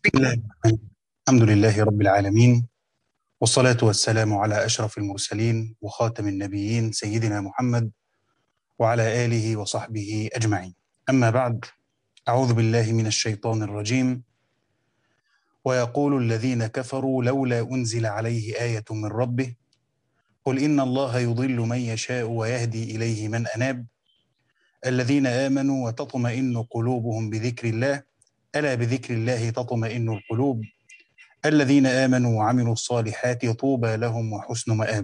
بسم الله الحمد لله رب العالمين والصلاة والسلام على أشرف المرسلين وخاتم النبيين سيدنا محمد وعلى آله وصحبه أجمعين أما بعد أعوذ بالله من الشيطان الرجيم ويقول الذين كفروا لولا أنزل عليه آية من ربه قل إن الله يضل من يشاء ويهدي إليه من أناب الذين آمنوا وتطمئن قلوبهم بذكر الله ألا بذكر الله تطمئن القلوب الذين آمنوا وعملوا الصالحات طوبى لهم وحسن مآب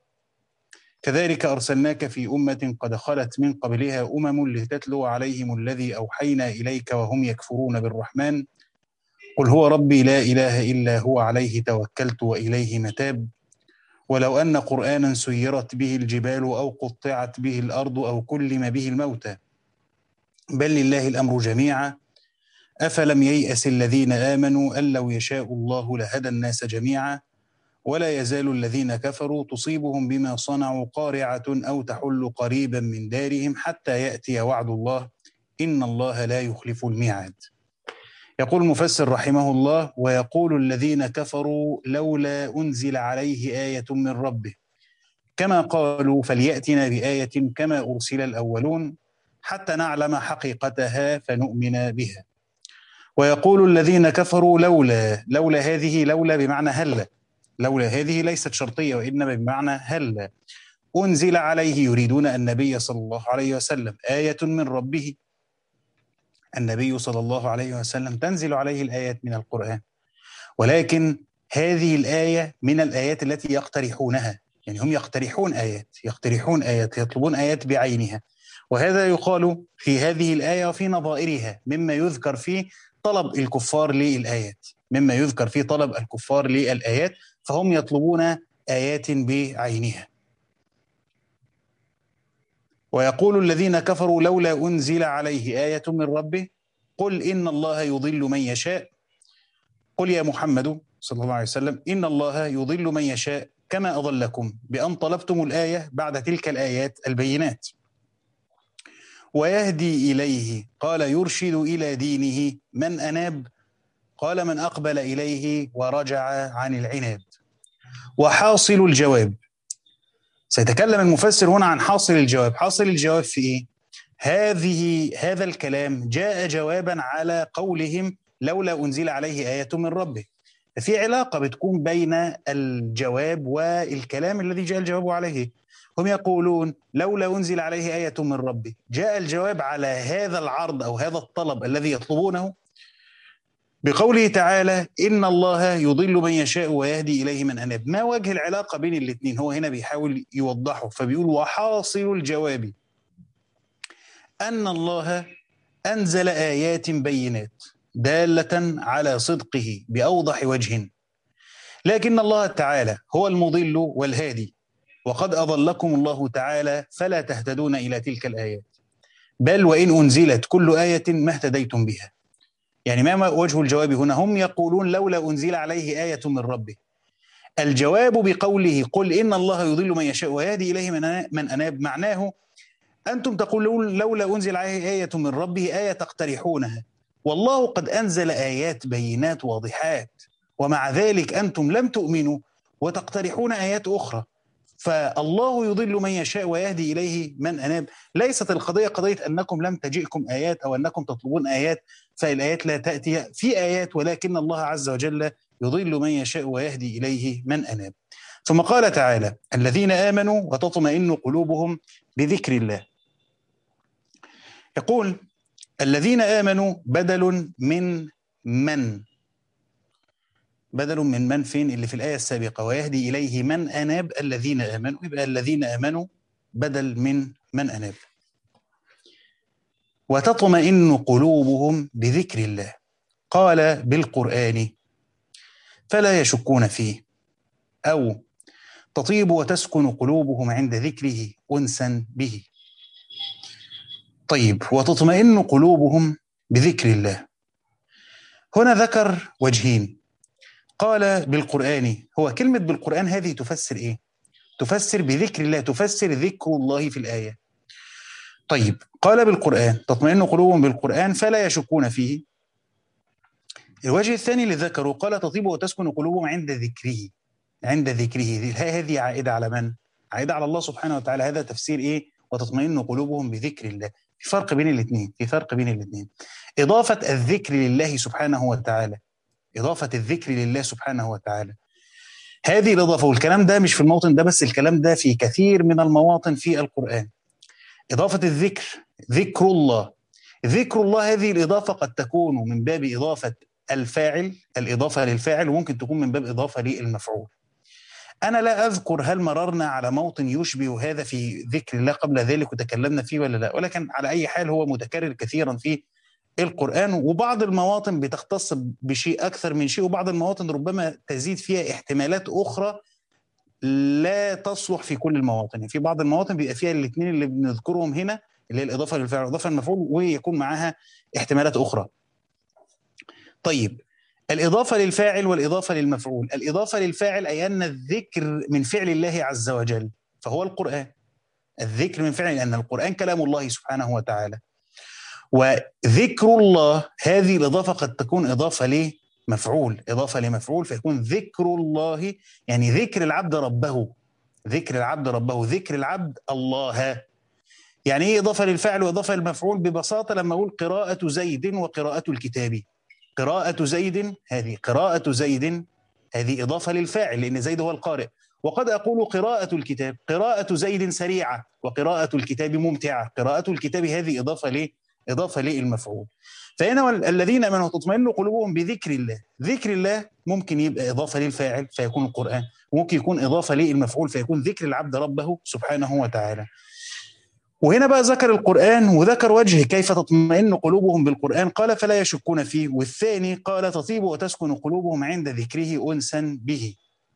كذلك أرسلناك في أمة قد خلت من قبلها أمم لتتلو عليهم الذي أوحينا إليك وهم يكفرون بالرحمن قل هو ربي لا إله إلا هو عليه توكلت وإليه متاب ولو أن قرآنا سيرت به الجبال أو قطعت به الأرض أو كلم به الموتى بل لله الأمر جميعا أفلم ييأس الذين آمنوا أن لو يشاء الله لهدى الناس جميعا ولا يزال الذين كفروا تصيبهم بما صنعوا قارعة أو تحل قريبا من دارهم حتى يأتي وعد الله إن الله لا يخلف الميعاد يقول المفسر رحمه الله ويقول الذين كفروا لولا أنزل عليه آية من ربه كما قالوا فليأتنا بآية كما أرسل الأولون حتى نعلم حقيقتها فنؤمن بها ويقول الذين كفروا لولا لولا هذه لولا بمعنى هلا لولا هذه ليست شرطية وإنما بمعنى هلا أنزل عليه يريدون النبي صلى الله عليه وسلم آية من ربه النبي صلى الله عليه وسلم تنزل عليه الآيات من القرآن ولكن هذه الآية من الآيات التي يقترحونها يعني هم يقترحون آيات يقترحون آيات يطلبون آيات بعينها وهذا يقال في هذه الآية وفي نظائرها مما يذكر فيه طلب الكفار للآيات مما يذكر فيه طلب الكفار للآيات فهم يطلبون آيات بعينها ويقول الذين كفروا لولا أنزل عليه آية من ربه قل إن الله يضل من يشاء قل يا محمد صلى الله عليه وسلم إن الله يضل من يشاء كما أضلكم بأن طلبتم الآية بعد تلك الآيات البينات ويهدي إليه قال يرشد إلى دينه من أناب قال من أقبل إليه ورجع عن العناد وحاصل الجواب سيتكلم المفسر هنا عن حاصل الجواب حاصل الجواب في إيه؟ هذه هذا الكلام جاء جوابا على قولهم لولا أنزل عليه آية من ربه ففي علاقة بتكون بين الجواب والكلام الذي جاء الجواب عليه هم يقولون لولا أنزل عليه آية من ربه جاء الجواب على هذا العرض أو هذا الطلب الذي يطلبونه بقوله تعالى إن الله يضل من يشاء ويهدي إليه من أناب ما وجه العلاقة بين الاثنين هو هنا بيحاول يوضحه فبيقول وحاصل الجواب أن الله أنزل آيات بينات دالة على صدقه بأوضح وجه لكن الله تعالى هو المضل والهادي وقد أضلكم الله تعالى فلا تهتدون إلى تلك الآيات بل وإن أنزلت كل آية ما اهتديتم بها يعني ما وجه الجواب هنا هم يقولون لولا أنزل عليه آية من ربه الجواب بقوله قل إن الله يضل من يشاء ويهدي إليه من أناب معناه أنتم تقولون لولا أنزل عليه آية من ربه آية تقترحونها والله قد أنزل آيات بينات واضحات ومع ذلك أنتم لم تؤمنوا وتقترحون آيات أخرى فالله يضل من يشاء ويهدي إليه من أناب ليست القضية قضية أنكم لم تجئكم آيات أو أنكم تطلبون آيات فالآيات لا تأتي في آيات ولكن الله عز وجل يضل من يشاء ويهدي إليه من أناب ثم قال تعالى الذين آمنوا وتطمئن قلوبهم بذكر الله يقول الذين آمنوا بدل من من بدل من من فين اللي في الآية السابقة ويهدي إليه من أناب الذين آمنوا يبقى الذين آمنوا بدل من من أناب وتطمئن قلوبهم بذكر الله قال بالقرآن فلا يشكون فيه أو تطيب وتسكن قلوبهم عند ذكره أنسا به طيب وتطمئن قلوبهم بذكر الله هنا ذكر وجهين قال بالقرآن هو كلمة بالقرآن هذه تفسر إيه؟ تفسر بذكر الله تفسر ذكر الله في الآية طيب قال بالقرآن تطمئن قلوبهم بالقرآن فلا يشكون فيه الوجه الثاني اللي ذكره قال تطيب وتسكن قلوبهم عند ذكره عند ذكره هذه عائدة على من؟ عائدة على الله سبحانه وتعالى هذا تفسير إيه؟ وتطمئن قلوبهم بذكر الله في فرق بين الاثنين في فرق بين الاثنين إضافة الذكر لله سبحانه وتعالى إضافة الذكر لله سبحانه وتعالى هذه الإضافة والكلام ده مش في الموطن ده بس الكلام ده في كثير من المواطن في القرآن إضافة الذكر ذكر الله ذكر الله هذه الإضافة قد تكون من باب إضافة الفاعل الإضافة للفاعل وممكن تكون من باب إضافة للمفعول أنا لا أذكر هل مررنا على موطن يشبه هذا في ذكر الله قبل ذلك وتكلمنا فيه ولا لا ولكن على أي حال هو متكرر كثيرا في القرآن وبعض المواطن بتختص بشيء أكثر من شيء وبعض المواطن ربما تزيد فيها احتمالات أخرى لا تصلح في كل المواطن يعني في بعض المواطن بيبقى فيها الاثنين اللي بنذكرهم هنا اللي هي الإضافة للفعل والإضافة للمفعول ويكون معاها احتمالات أخرى طيب الإضافة للفاعل والإضافة للمفعول الإضافة للفاعل أي أن الذكر من فعل الله عز وجل فهو القرآن الذكر من فعل لأن القرآن كلام الله سبحانه وتعالى وذكر الله هذه الإضافة قد تكون إضافة لمفعول إضافة لمفعول فيكون ذكر الله يعني ذكر العبد ربه ذكر العبد ربه ذكر العبد الله يعني ايه إضافة للفعل وإضافة للمفعول ببساطة لما أقول قراءة زيد وقراءة الكتاب قراءة زيد هذه قراءة زيد هذه إضافة للفاعل لأن زيد هو القارئ وقد أقول قراءة الكتاب قراءة زيد سريعة وقراءة الكتاب ممتعة قراءة الكتاب هذه إضافة ليه؟ إضافة للمفعول فهنا الذين امنوا تطمئن قلوبهم بذكر الله ذكر الله ممكن يبقى إضافة للفاعل فيكون القرآن وممكن يكون إضافة للمفعول فيكون ذكر العبد ربه سبحانه وتعالى وهنا بقى ذكر القرآن وذكر وجه كيف تطمئن قلوبهم بالقرآن قال فلا يشكون فيه والثاني قال تطيب وتسكن قلوبهم عند ذكره أنسا به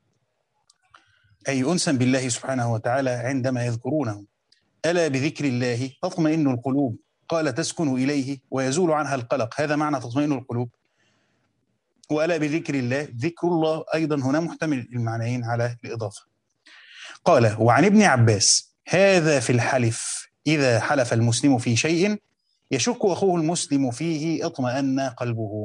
أي أنسا بالله سبحانه وتعالى عندما يذكرونه ألا بذكر الله تطمئن القلوب قال تسكن إليه ويزول عنها القلق هذا معنى تطمئن القلوب وألا بذكر الله ذكر الله أيضا هنا محتمل المعنيين على الإضافة قال وعن ابن عباس هذا في الحلف إذا حلف المسلم في شيء يشك أخوه المسلم فيه اطمأن قلبه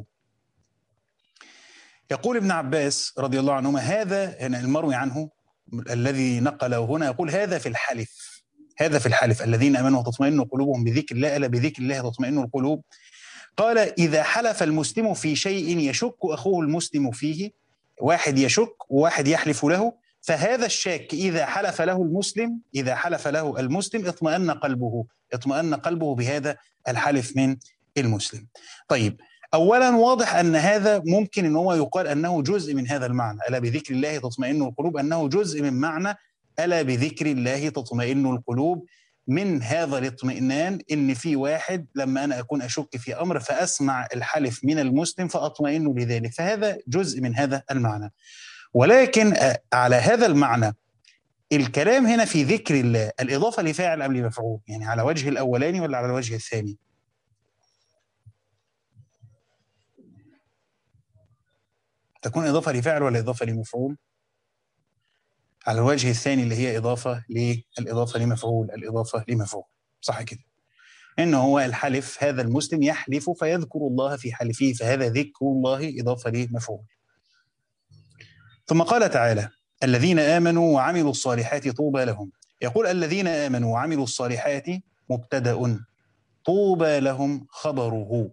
يقول ابن عباس رضي الله عنهما هذا المروي عنه الذي نقله هنا يقول هذا في الحلف هذا في الحلف الذين امنوا وتطمئن قلوبهم بذكر الله الا بذكر الله تطمئن القلوب قال اذا حلف المسلم في شيء يشك اخوه المسلم فيه واحد يشك وواحد يحلف له فهذا الشاك اذا حلف له المسلم اذا حلف له المسلم اطمأن قلبه اطمأن قلبه بهذا الحلف من المسلم طيب اولا واضح ان هذا ممكن ان هو يقال انه جزء من هذا المعنى الا بذكر الله تطمئن القلوب انه جزء من معنى الا بذكر الله تطمئن القلوب من هذا الاطمئنان ان في واحد لما انا اكون اشك في امر فاسمع الحلف من المسلم فاطمئن لذلك فهذا جزء من هذا المعنى ولكن على هذا المعنى الكلام هنا في ذكر الله الاضافه لفاعل ام لمفعول يعني على وجه الاولاني ولا على الوجه الثاني تكون إضافة لفعل ولا إضافة لمفعول؟ على الوجه الثاني اللي هي إضافة للإضافة لمفعول الإضافة لمفعول صح كده إن هو الحلف هذا المسلم يحلف فيذكر الله في حلفه فهذا ذكر الله إضافة لمفعول ثم قال تعالى الذين آمنوا وعملوا الصالحات طوبى لهم يقول الذين آمنوا وعملوا الصالحات مبتدأ طوبى لهم خبره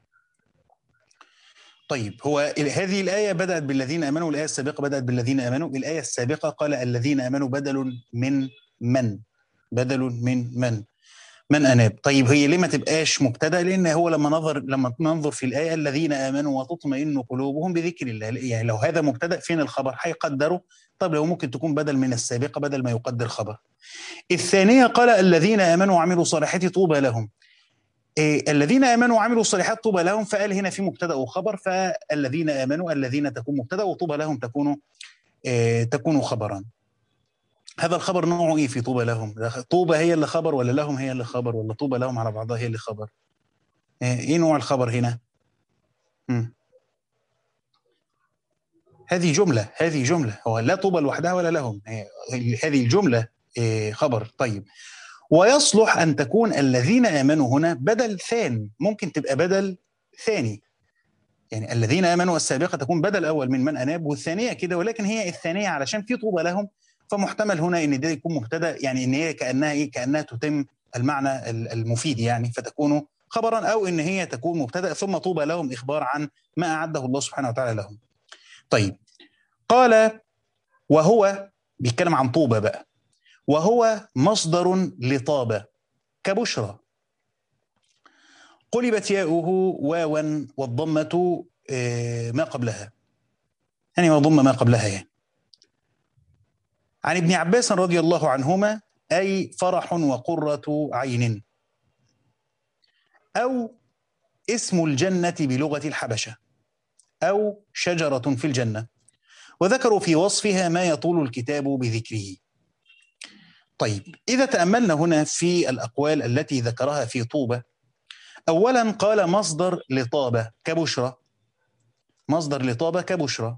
طيب هو هذه الآية بدأت بالذين آمنوا والآية السابقة بدأت بالذين آمنوا الآية السابقة قال الذين آمنوا بدل من من بدل من من من أناب طيب هي ليه ما تبقاش مبتدأ لأن هو لما نظر لما ننظر في الآية الذين آمنوا وتطمئن قلوبهم بذكر الله يعني لو هذا مبتدأ فين الخبر هيقدره طب لو ممكن تكون بدل من السابقة بدل ما يقدر خبر الثانية قال الذين آمنوا وعملوا الصالحات طوبى لهم إيه الذين امنوا وعملوا الصالحات طوبى لهم فقال هنا في مبتدا وخبر فالذين امنوا الذين تكون مبتدا وطوبى لهم تكون إيه تكون خبرا هذا الخبر نوعه ايه في طوبى لهم طوبى هي اللي خبر ولا لهم هي اللي خبر ولا طوبى لهم على بعضها هي اللي خبر ايه, إيه نوع الخبر هنا م. هذه جملة هذه جملة هو لا طوبى لوحدها ولا لهم هذه الجملة إيه خبر طيب ويصلح أن تكون الذين آمنوا هنا بدل ثان ممكن تبقى بدل ثاني يعني الذين امنوا السابقه تكون بدل اول من من اناب والثانيه كده ولكن هي الثانيه علشان في طوبى لهم فمحتمل هنا ان ده يكون مبتدا يعني ان هي كانها ايه كانها تتم المعنى المفيد يعني فتكون خبرا او ان هي تكون مبتدا ثم طوبى لهم اخبار عن ما اعده الله سبحانه وتعالى لهم. طيب قال وهو بيتكلم عن طوبى بقى وهو مصدر لطابه كبشرى قلبت ياؤه واوا والضمه ما قبلها يعني وضم ما قبلها يعني عن ابن عباس رضي الله عنهما أي فرح وقرة عين أو اسم الجنة بلغة الحبشة أو شجرة في الجنة وذكروا في وصفها ما يطول الكتاب بذكره طيب إذا تأملنا هنا في الأقوال التي ذكرها في طوبة أولا قال مصدر لطابة كبشرى مصدر لطابة كبشرى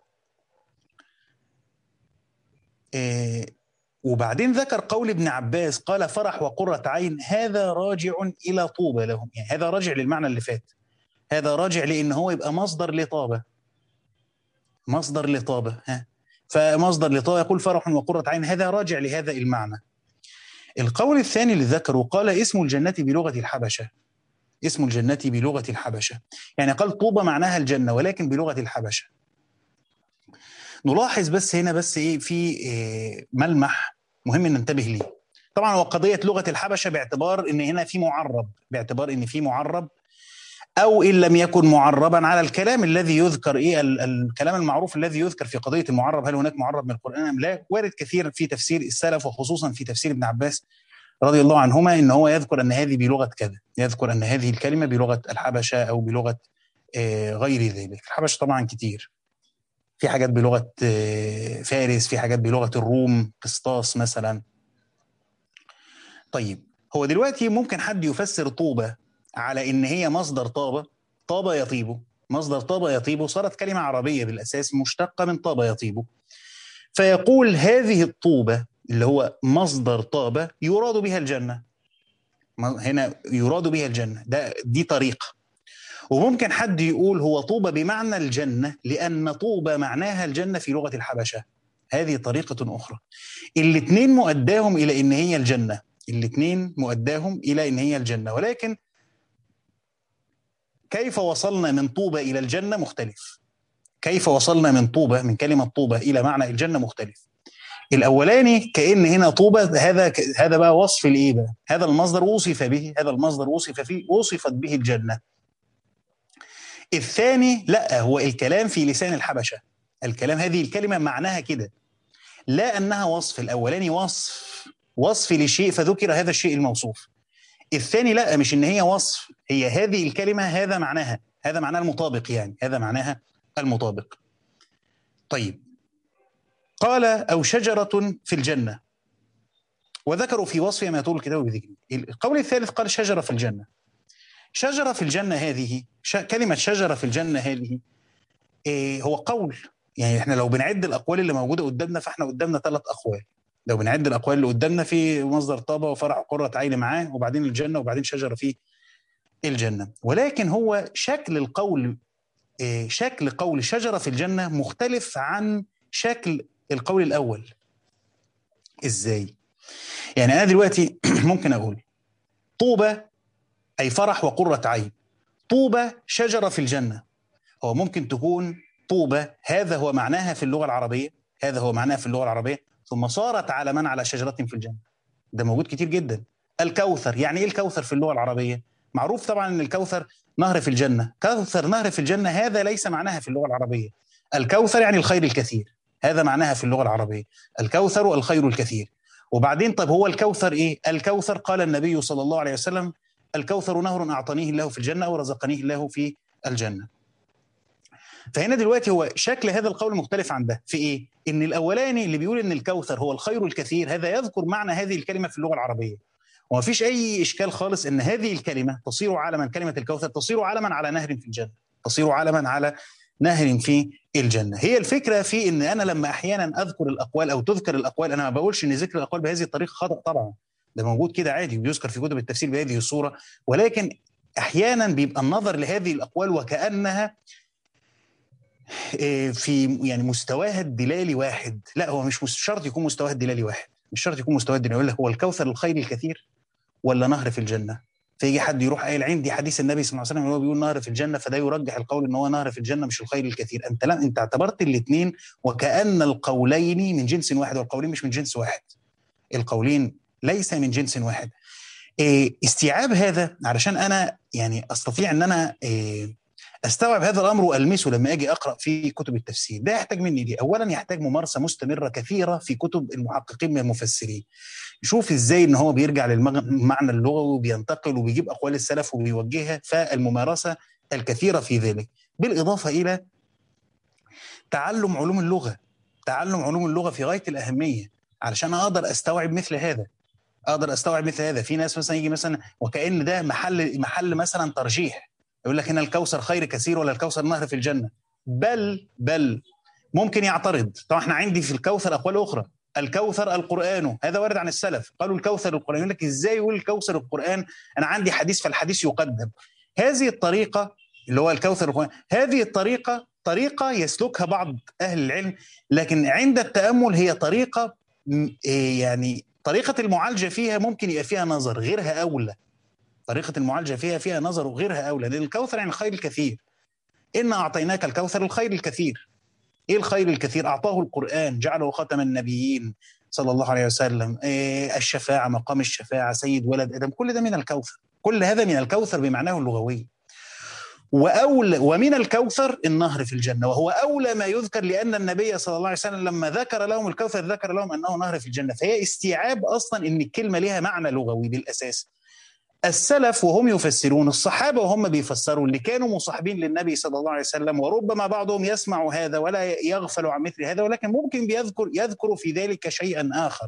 إيه وبعدين ذكر قول ابن عباس قال فرح وقرة عين هذا راجع إلى طوبى لهم يعني هذا راجع للمعنى اللي فات هذا راجع لأن هو يبقى مصدر لطابة مصدر لطابة ها فمصدر لطابة يقول فرح وقرة عين هذا راجع لهذا المعنى القول الثاني اللي ذكره قال اسم الجنة بلغة الحبشة اسم الجنة بلغة الحبشة يعني قال طوبى معناها الجنة ولكن بلغة الحبشة نلاحظ بس هنا بس ايه في إيه ملمح مهم ان ننتبه ليه طبعا هو قضيه لغه الحبشه باعتبار ان هنا في معرب باعتبار ان في معرب او ان لم يكن معربا على الكلام الذي يذكر ايه الكلام المعروف الذي يذكر في قضيه المعرب هل هناك معرب من القران ام لا وارد كثير في تفسير السلف وخصوصا في تفسير ابن عباس رضي الله عنهما ان هو يذكر ان هذه بلغه كذا يذكر ان هذه الكلمه بلغه الحبشه او بلغه غير ذلك الحبشه طبعا كتير في حاجات بلغه فارس في حاجات بلغه الروم قسطاس مثلا طيب هو دلوقتي ممكن حد يفسر طوبه على ان هي مصدر طابه طابه يطيب مصدر طابه يطيب صارت كلمه عربيه بالاساس مشتقه من طابه يطيب فيقول هذه الطوبه اللي هو مصدر طابه يراد بها الجنه هنا يراد بها الجنه ده دي طريقه وممكن حد يقول هو طوبى بمعنى الجنة لأن طوبى معناها الجنة في لغة الحبشة هذه طريقة أخرى الاثنين مؤداهم إلى إن هي الجنة الاثنين مؤداهم إلى إن هي الجنة ولكن كيف وصلنا من طوبى إلى الجنة مختلف كيف وصلنا من طوبى من كلمة طوبى إلى معنى الجنة مختلف الاولاني كان هنا طوبى هذا هذا بقى وصف الايه بقى هذا المصدر وصف به هذا المصدر وصف فيه وصفت به الجنه الثاني لا هو الكلام في لسان الحبشة الكلام هذه الكلمة معناها كده لا أنها وصف الأولاني وصف وصف لشيء فذكر هذا الشيء الموصوف الثاني لا مش ان هي وصف هي هذه الكلمة هذا معناها هذا معناها المطابق يعني هذا معناها المطابق طيب قال أو شجرة في الجنة وذكروا في وصفها ما يطول الكتاب بذكره القول الثالث قال شجرة في الجنة شجرة في الجنة هذه ش... كلمة شجرة في الجنة هذه إيه هو قول يعني احنا لو بنعد الأقوال اللي موجودة قدامنا فاحنا قدامنا ثلاث أقوال لو بنعد الأقوال اللي قدامنا في مصدر طابة وفرع قرة عين معاه وبعدين الجنة وبعدين شجرة في الجنة ولكن هو شكل القول إيه شكل قول شجرة في الجنة مختلف عن شكل القول الأول إزاي؟ يعني أنا دلوقتي ممكن أقول طوبى أي فرح وقرة عين طوبى شجرة في الجنة هو ممكن تكون طوبى هذا هو معناها في اللغة العربية هذا هو معناها في اللغة العربية ثم صارت علما على شجرة في الجنة ده موجود كتير جدا الكوثر يعني إيه الكوثر في اللغة العربية معروف طبعا أن الكوثر نهر في الجنة كوثر نهر في الجنة هذا ليس معناها في اللغة العربية الكوثر يعني الخير الكثير هذا معناها في اللغة العربية الكوثر الخير الكثير وبعدين طب هو الكوثر إيه الكوثر قال النبي صلى الله عليه وسلم الكوثر نهر أعطانيه الله في الجنة ورزقنيه الله في الجنة فهنا دلوقتي هو شكل هذا القول مختلف عن ده في ايه؟ ان الاولاني اللي بيقول ان الكوثر هو الخير الكثير هذا يذكر معنى هذه الكلمه في اللغه العربيه. وما فيش اي اشكال خالص ان هذه الكلمه تصير علما كلمه الكوثر تصير علما على نهر في الجنه، تصير علما على نهر في الجنه. هي الفكره في ان انا لما احيانا اذكر الاقوال او تذكر الاقوال انا ما بقولش ان ذكر الاقوال بهذه الطريقه خطا طبعا. ده موجود كده عادي وبيذكر في كتب التفسير بهذه الصوره ولكن احيانا بيبقى النظر لهذه الاقوال وكانها في يعني مستواها الدلالي واحد لا هو مش شرط يكون مستواها الدلالي واحد مش شرط يكون مستواها الدلالي يقول لك هو الكوثر الخير الكثير ولا نهر في الجنه فيجي حد يروح قايل عندي حديث النبي صلى الله عليه وسلم هو بيقول نهر في الجنه فده يرجح القول ان هو نهر في الجنه مش الخير الكثير انت لا انت اعتبرت الاثنين وكان القولين من جنس واحد والقولين مش من جنس واحد القولين ليس من جنس واحد إيه استيعاب هذا علشان انا يعني استطيع ان انا إيه استوعب هذا الامر والمسه لما اجي اقرا في كتب التفسير ده يحتاج مني دي اولا يحتاج ممارسه مستمره كثيره في كتب المحققين من المفسرين يشوف ازاي ان هو بيرجع للمعنى اللغوي وبينتقل وبيجيب اقوال السلف وبيوجهها فالممارسه الكثيره في ذلك بالاضافه الى تعلم علوم اللغه تعلم علوم اللغه في غايه الاهميه علشان اقدر استوعب مثل هذا اقدر استوعب مثل هذا في ناس مثلا يجي مثلا وكان ده محل محل مثلا ترجيح يقول لك هنا الكوثر خير كثير ولا الكوثر نهر في الجنه بل بل ممكن يعترض طبعا احنا عندي في الكوثر اقوال اخرى الكوثر القران هذا وارد عن السلف قالوا الكوثر القران يقول لك ازاي يقول الكوثر القران انا عندي حديث فالحديث يقدم هذه الطريقه اللي هو الكوثر القران هذه الطريقه طريقه يسلكها بعض اهل العلم لكن عند التامل هي طريقه يعني طريقه المعالجه فيها ممكن يبقى فيها نظر غيرها اولى طريقة المعالجة فيها فيها نظر وغيرها أولى لأن الكوثر يعني الخير الكثير إنا أعطيناك الكوثر الخير الكثير إيه الخير الكثير أعطاه القرآن جعله ختم النبيين صلى الله عليه وسلم إيه الشفاعة مقام الشفاعة سيد ولد آدم كل ده من الكوثر كل هذا من الكوثر بمعناه اللغوي وأولى ومن الكوثر النهر في الجنة وهو أولى ما يذكر لأن النبي صلى الله عليه وسلم لما ذكر لهم الكوثر ذكر لهم أنه نهر في الجنة فهي استيعاب أصلا أن الكلمة لها معنى لغوي بالأساس السلف وهم يفسرون الصحابة وهم بيفسروا اللي كانوا مصاحبين للنبي صلى الله عليه وسلم وربما بعضهم يسمع هذا ولا يغفل عن مثل هذا ولكن ممكن بيذكر يذكر في ذلك شيئا آخر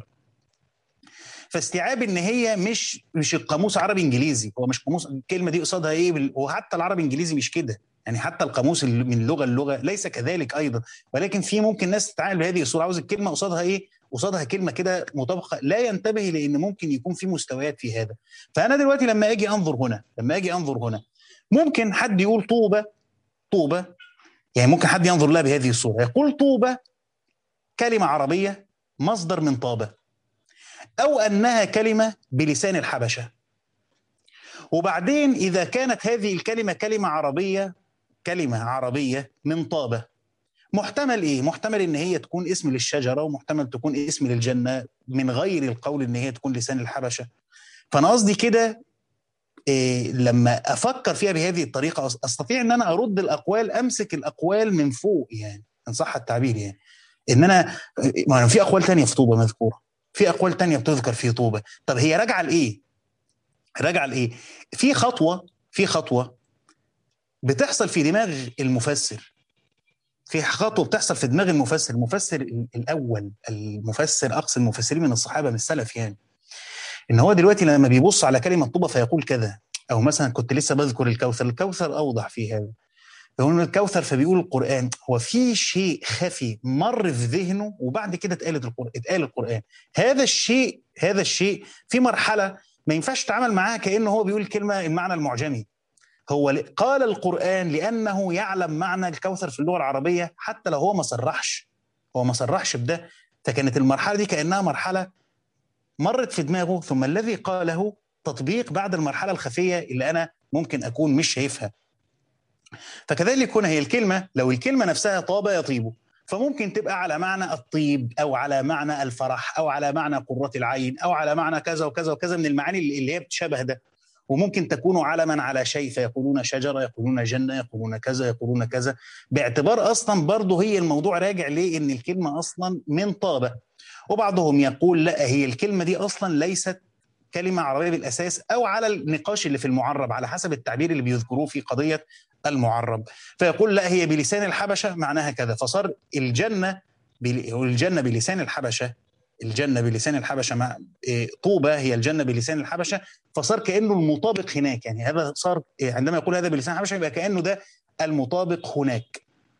فاستيعاب ان هي مش مش القاموس عربي انجليزي هو مش قاموس الكلمه دي قصادها ايه وحتى العربي انجليزي مش كده يعني حتى القاموس من لغه للغه ليس كذلك ايضا ولكن في ممكن ناس تتعامل بهذه الصوره عاوز الكلمه قصادها ايه قصادها كلمه كده مطابقه لا ينتبه لان ممكن يكون في مستويات في هذا فانا دلوقتي لما اجي انظر هنا لما اجي انظر هنا ممكن حد يقول طوبه طوبه يعني ممكن حد ينظر لها بهذه الصوره يقول طوبه كلمه عربيه مصدر من طابه او انها كلمه بلسان الحبشه وبعدين اذا كانت هذه الكلمه كلمه عربيه كلمه عربيه من طابه محتمل ايه؟ محتمل ان هي تكون اسم للشجره ومحتمل تكون اسم للجنه من غير القول ان هي تكون لسان الحبشه. فانا قصدي كده إيه لما افكر فيها بهذه الطريقه استطيع ان انا ارد الاقوال امسك الاقوال من فوق يعني ان صح التعبير يعني ان انا ما في اقوال ثانيه في طوبه مذكوره في اقوال ثانيه بتذكر في طوبه طب هي راجعه لايه؟ راجعه لايه؟ في خطوه في خطوه بتحصل في دماغ المفسر في خطوه بتحصل في دماغ المفسر المفسر الاول المفسر اقصى المفسرين من الصحابه من السلف يعني ان هو دلوقتي لما بيبص على كلمه طوبه فيقول كذا او مثلا كنت لسه بذكر الكوثر الكوثر اوضح في هذا يقول الكوثر فبيقول القران هو في شيء خفي مر في ذهنه وبعد كده اتقالت القران اتقال القران هذا الشيء هذا الشيء في مرحله ما ينفعش تتعامل معاها كانه هو بيقول الكلمه المعنى المعجمي هو قال القرآن لأنه يعلم معنى الكوثر في اللغة العربية حتى لو هو ما صرحش هو ما صرحش بده فكانت المرحلة دي كأنها مرحلة مرت في دماغه ثم الذي قاله تطبيق بعد المرحلة الخفية اللي أنا ممكن أكون مش شايفها فكذلك هنا هي الكلمة لو الكلمة نفسها طاب يطيب فممكن تبقى على معنى الطيب أو على معنى الفرح أو على معنى قرة العين أو على معنى كذا وكذا وكذا من المعاني اللي هي بتشابه ده وممكن تكون علما على شيء فيقولون شجره يقولون جنه يقولون كذا يقولون كذا باعتبار اصلا برضه هي الموضوع راجع ليه ان الكلمه اصلا من طابه وبعضهم يقول لا هي الكلمه دي اصلا ليست كلمه عربيه بالاساس او على النقاش اللي في المعرب على حسب التعبير اللي بيذكروه في قضيه المعرب فيقول لا هي بلسان الحبشه معناها كذا فصار الجنه الجنه بلسان الحبشه الجنه بلسان الحبشه مع طوبى هي الجنه بلسان الحبشه فصار كانه المطابق هناك يعني هذا صار عندما يقول هذا بلسان الحبشه يبقى كانه ده المطابق هناك.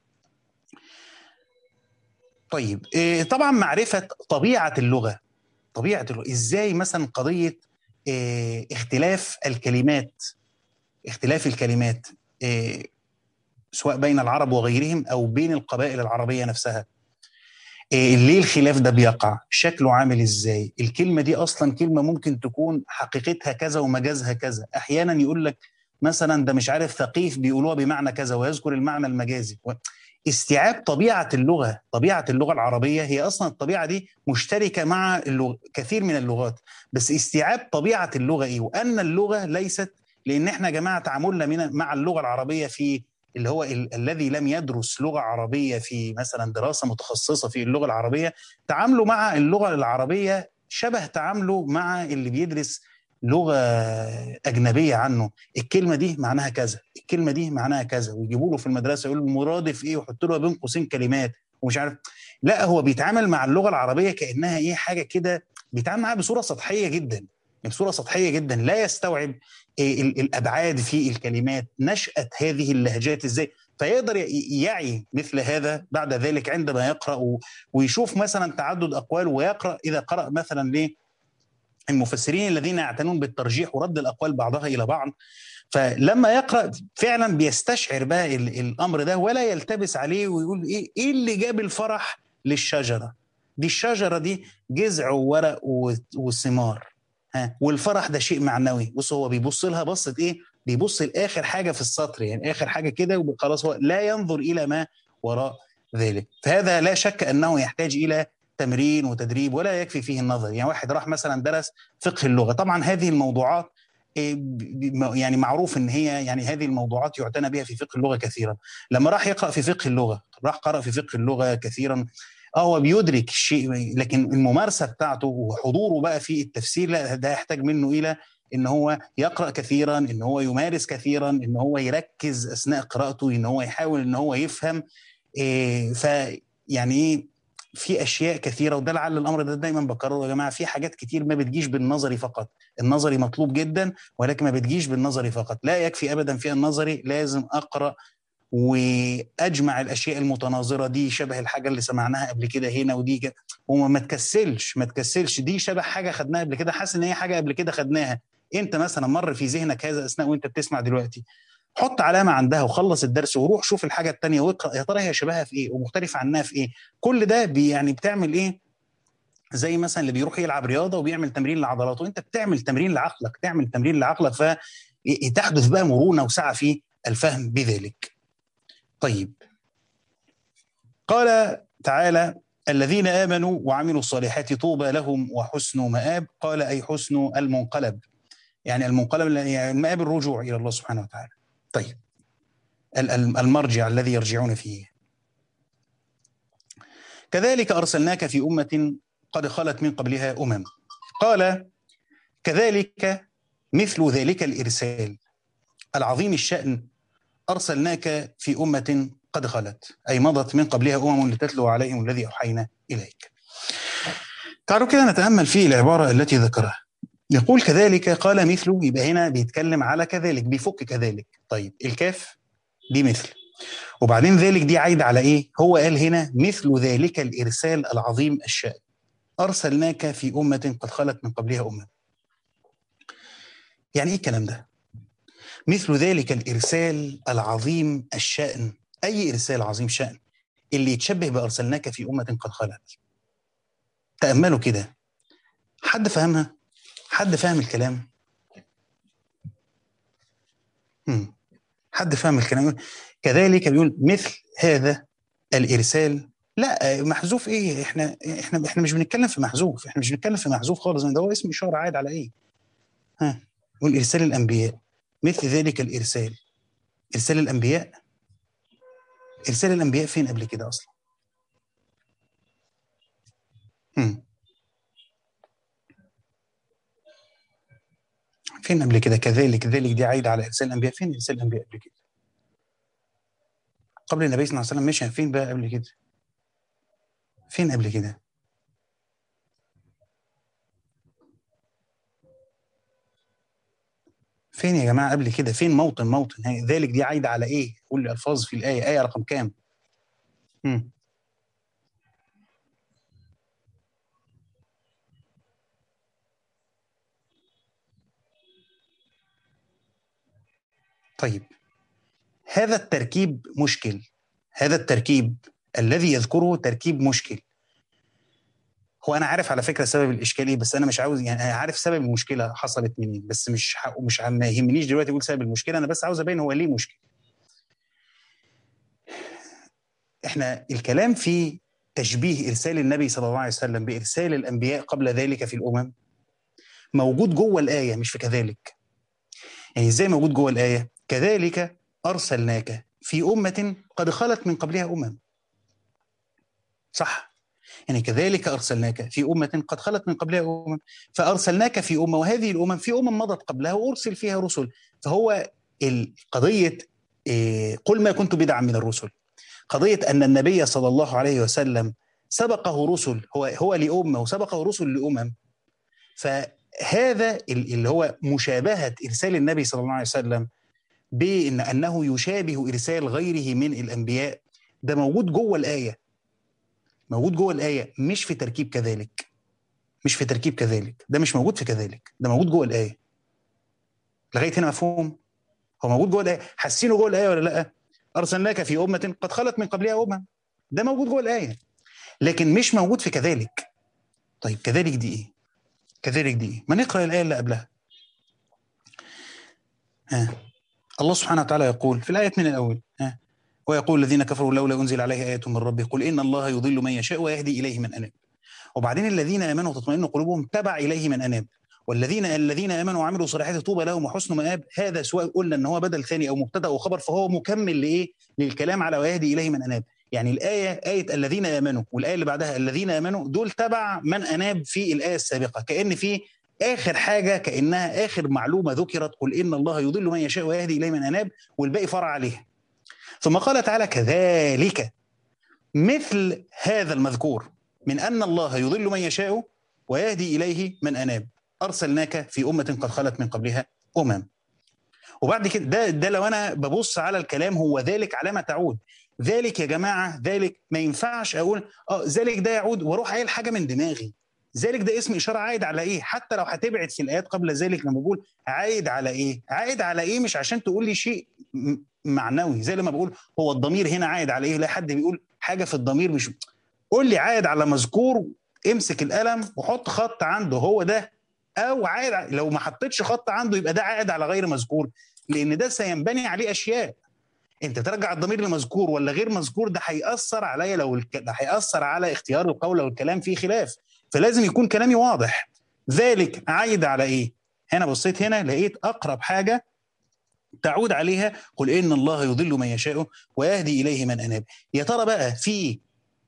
طيب طبعا معرفه طبيعه اللغه طبيعه اللغة. ازاي مثلا قضيه اختلاف الكلمات اختلاف الكلمات سواء بين العرب وغيرهم او بين القبائل العربيه نفسها إيه ليه الخلاف ده بيقع شكله عامل ازاي الكلمه دي اصلا كلمه ممكن تكون حقيقتها كذا ومجازها كذا احيانا يقول لك مثلا ده مش عارف ثقيف بيقولوها بمعنى كذا ويذكر المعنى المجازي استيعاب طبيعه اللغه طبيعه اللغه العربيه هي اصلا الطبيعه دي مشتركه مع اللغ... كثير من اللغات بس استيعاب طبيعه اللغه ايه وان اللغه ليست لان احنا يا جماعه تعاملنا من مع اللغه العربيه في اللي هو ال- الذي لم يدرس لغه عربيه في مثلا دراسه متخصصه في اللغه العربيه تعامله مع اللغه العربيه شبه تعامله مع اللي بيدرس لغه اجنبيه عنه الكلمه دي معناها كذا الكلمه دي معناها كذا ويجيبوا له في المدرسه يقول له مرادف ايه ويحط له بين قوسين كلمات ومش عارف لا هو بيتعامل مع اللغه العربيه كانها ايه حاجه كده بيتعامل معاها بصوره سطحيه جدا بصوره سطحيه جدا لا يستوعب إيه ال- الابعاد في الكلمات نشاه هذه اللهجات ازاي فيقدر ي- يعي مثل هذا بعد ذلك عندما يقرا و- ويشوف مثلا تعدد اقوال ويقرا اذا قرا مثلا ليه المفسرين الذين يعتنون بالترجيح ورد الاقوال بعضها الى بعض فلما يقرا فعلا بيستشعر بقى ال- الامر ده ولا يلتبس عليه ويقول ايه ايه اللي جاب الفرح للشجره دي الشجره دي جذع وورق و- وثمار ها والفرح ده شيء معنوي بص هو بيبص لها بصه ايه بيبص لاخر حاجه في السطر يعني اخر حاجه كده وخلاص هو لا ينظر الى ما وراء ذلك فهذا لا شك انه يحتاج الى تمرين وتدريب ولا يكفي فيه النظر يعني واحد راح مثلا درس فقه اللغه طبعا هذه الموضوعات إيه، ب- ب- يعني معروف ان هي يعني هذه الموضوعات يعتنى بها في فقه اللغه كثيرا لما راح يقرا في فقه اللغه راح قرا في فقه اللغه كثيرا اه هو بيدرك الشيء لكن الممارسه بتاعته وحضوره بقى في التفسير لا ده يحتاج منه الى ان هو يقرا كثيرا ان هو يمارس كثيرا ان هو يركز اثناء قراءته ان هو يحاول ان هو يفهم إيه ف يعني ايه في اشياء كثيره وده لعل الامر ده دايما بكرره يا جماعه في حاجات كتير ما بتجيش بالنظري فقط النظري مطلوب جدا ولكن ما بتجيش بالنظري فقط لا يكفي ابدا في النظري لازم اقرا واجمع الاشياء المتناظره دي شبه الحاجه اللي سمعناها قبل كده هنا ودي كده وما ما تكسلش ما تكسلش دي شبه حاجه خدناها قبل كده حاسس ان هي حاجه قبل كده خدناها انت مثلا مر في ذهنك هذا اثناء وانت بتسمع دلوقتي حط علامه عندها وخلص الدرس وروح شوف الحاجه الثانيه واقرا يا ترى هي شبهها في ايه ومختلفه عنها في ايه كل ده بي يعني بتعمل ايه زي مثلا اللي بيروح يلعب رياضه وبيعمل تمرين لعضلاته انت بتعمل تمرين لعقلك تعمل تمرين لعقلك فتحدث بقى مرونه وسعه في الفهم بذلك طيب قال تعالى الذين امنوا وعملوا الصالحات طوبى لهم وحسن مآب قال اي حسن المنقلب يعني المنقلب يعني المآب الرجوع الى الله سبحانه وتعالى طيب ال- ال- المرجع الذي يرجعون فيه كذلك ارسلناك في امه قد خلت من قبلها امم قال كذلك مثل ذلك الارسال العظيم الشان ارسلناك في امه قد خلت اي مضت من قبلها امم لتتلو عليهم الذي اوحينا اليك. تعالوا كده نتامل في العباره التي ذكرها. يقول كذلك قال مثله يبقى هنا بيتكلم على كذلك بيفك كذلك. طيب الكاف دي مثل وبعدين ذلك دي عايده على ايه؟ هو قال هنا مثل ذلك الارسال العظيم الشان. ارسلناك في امه قد خلت من قبلها امم. يعني ايه الكلام ده؟ مثل ذلك الارسال العظيم الشان اي ارسال عظيم شان اللي يتشبه بارسلناك في امه قد خلت تاملوا كده حد فهمها حد فاهم الكلام مم. حد فاهم الكلام كذلك بيقول مثل هذا الارسال لا محذوف ايه احنا احنا احنا مش بنتكلم في محذوف احنا مش بنتكلم في محذوف خالص ده هو اسم اشاره عاد على ايه ها يقول ارسال الانبياء مثل ذلك الارسال ارسال الانبياء ارسال الانبياء فين قبل كده اصلا هم. فين قبل كده كذلك ذلك دي عايده على ارسال الانبياء فين ارسال الانبياء قبل كده قبل النبي صلى الله عليه وسلم مشى فين بقى قبل كده فين قبل كده فين يا جماعه قبل كده فين موطن موطن هي ذلك دي عايده على ايه قول لي الفاظ في الايه ايه رقم كام هم. طيب هذا التركيب مشكل هذا التركيب الذي يذكره تركيب مشكل هو انا عارف على فكره سبب الاشكال ايه بس انا مش عاوز يعني انا عارف سبب المشكله حصلت منين بس مش مش ما يهمنيش دلوقتي اقول سبب المشكله انا بس عاوز ابين هو ليه مشكله احنا الكلام في تشبيه ارسال النبي صلى الله عليه وسلم بارسال الانبياء قبل ذلك في الامم موجود جوه الايه مش في كذلك يعني ازاي موجود جوه الايه كذلك ارسلناك في امه قد خلت من قبلها امم صح يعني كذلك ارسلناك في امه قد خلت من قبلها امم فارسلناك في امه وهذه الامم في امم مضت قبلها وارسل فيها رسل فهو القضيه إيه، قل ما كنت بدعا من الرسل قضيه ان النبي صلى الله عليه وسلم سبقه رسل هو هو لامه وسبقه رسل لامم فهذا اللي هو مشابهه ارسال النبي صلى الله عليه وسلم بان انه يشابه ارسال غيره من الانبياء ده موجود جوه الايه موجود جوه الايه مش في تركيب كذلك مش في تركيب كذلك ده مش موجود في كذلك ده موجود جوه الايه لغايه هنا مفهوم هو موجود جوه الايه حاسينه جوه الايه ولا لا ارسلناك في امه قد خلت من قبلها امم ده موجود جوه الايه لكن مش موجود في كذلك طيب كذلك دي ايه كذلك دي ايه ما نقرا الايه اللي قبلها ها الله سبحانه وتعالى يقول في الايه من الاول ها ويقول الذين كفروا لولا انزل عليه ايه من ربه قل ان الله يضل من يشاء ويهدي اليه من اناب وبعدين الذين امنوا تطمئن قلوبهم تبع اليه من اناب والذين الذين امنوا وعملوا الصالحات طوبى لهم وحسن مآب هذا سواء قلنا ان هو بدل ثاني او مبتدا او خبر فهو مكمل لايه؟ للكلام على ويهدي اليه من اناب يعني الايه ايه الذين امنوا والايه اللي بعدها الذين امنوا دول تبع من اناب في الايه السابقه كان في اخر حاجه كانها اخر معلومه ذكرت قل ان الله يضل من يشاء ويهدي اليه من اناب والباقي فرع عليها ثم قال تعالى كذلك مثل هذا المذكور من ان الله يضل من يشاء ويهدي اليه من اناب ارسلناك في امه قد خلت من قبلها امم وبعد كده ده ده لو انا ببص على الكلام هو ذلك علامه تعود ذلك يا جماعه ذلك ما ينفعش اقول اه ذلك ده يعود واروح قايل حاجه من دماغي ذلك ده اسم اشاره عايد على ايه حتى لو هتبعد في الايات قبل ذلك لما بقول عايد على ايه عايد على ايه مش عشان تقول لي شيء معنوي زي لما بقول هو الضمير هنا عايد على ايه لا حد بيقول حاجه في الضمير مش قول لي عايد على مذكور امسك القلم وحط خط عنده هو ده او عائد لو ما حطيتش خط عنده يبقى ده عائد على غير مذكور لان ده سينبني عليه اشياء انت ترجع الضمير لمذكور ولا غير مذكور ده هياثر عليا لو الك... ده هياثر على اختيار القول او الكلام فيه خلاف فلازم يكون كلامي واضح ذلك عايد على ايه هنا بصيت هنا لقيت اقرب حاجه تعود عليها قل ان الله يضل من يشاء ويهدي اليه من اناب يا ترى بقى في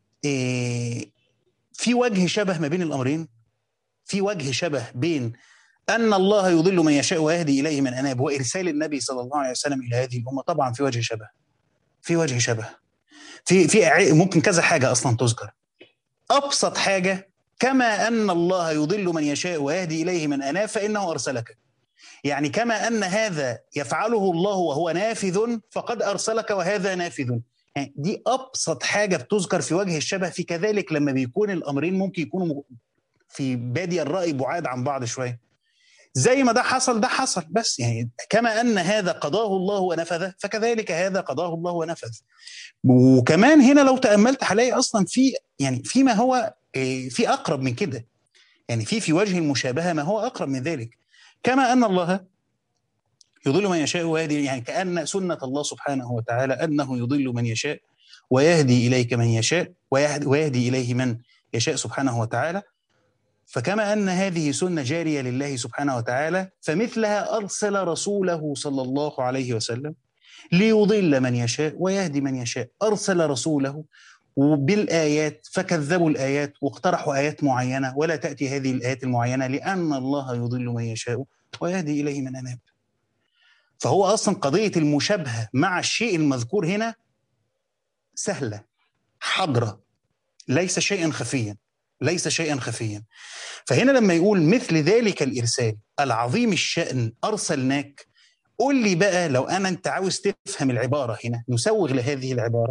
إيه في وجه شبه ما بين الامرين في وجه شبه بين ان الله يضل من يشاء ويهدي اليه من اناب وارسال النبي صلى الله عليه وسلم الى هذه الامه طبعا في وجه شبه في وجه شبه في في ممكن كذا حاجه اصلا تذكر ابسط حاجه كما ان الله يضل من يشاء ويهدي اليه من اناب فانه ارسلك يعني كما ان هذا يفعله الله وهو نافذ فقد ارسلك وهذا نافذ يعني دي ابسط حاجه بتذكر في وجه الشبه في كذلك لما بيكون الامرين ممكن يكونوا في بادي الراي بعاد عن بعض شويه زي ما ده حصل ده حصل بس يعني كما ان هذا قضاه الله ونفذه فكذلك هذا قضاه الله ونفذ وكمان هنا لو تاملت هلاقي اصلا في يعني فيما هو آه، في اقرب من كده يعني في في وجه المشابهه ما هو اقرب من ذلك كما ان الله يضل من يشاء ويهدي يعني كان سنه الله سبحانه وتعالى انه يضل من يشاء ويهدي اليك من يشاء ويهدي, ويهدي اليه من يشاء سبحانه وتعالى فكما ان هذه سنه جاريه لله سبحانه وتعالى فمثلها ارسل رسوله صلى الله عليه وسلم ليضل من يشاء ويهدي من يشاء ارسل رسوله بالايات فكذبوا الايات واقترحوا ايات معينه ولا تاتي هذه الايات المعينه لان الله يضل من يشاء ويهدي اليه من اناب. فهو اصلا قضيه المشابهه مع الشيء المذكور هنا سهله حضره ليس شيئا خفيا ليس شيئا خفيا فهنا لما يقول مثل ذلك الارسال العظيم الشان ارسلناك قول لي بقى لو انا انت عاوز تفهم العباره هنا نسوغ لهذه العباره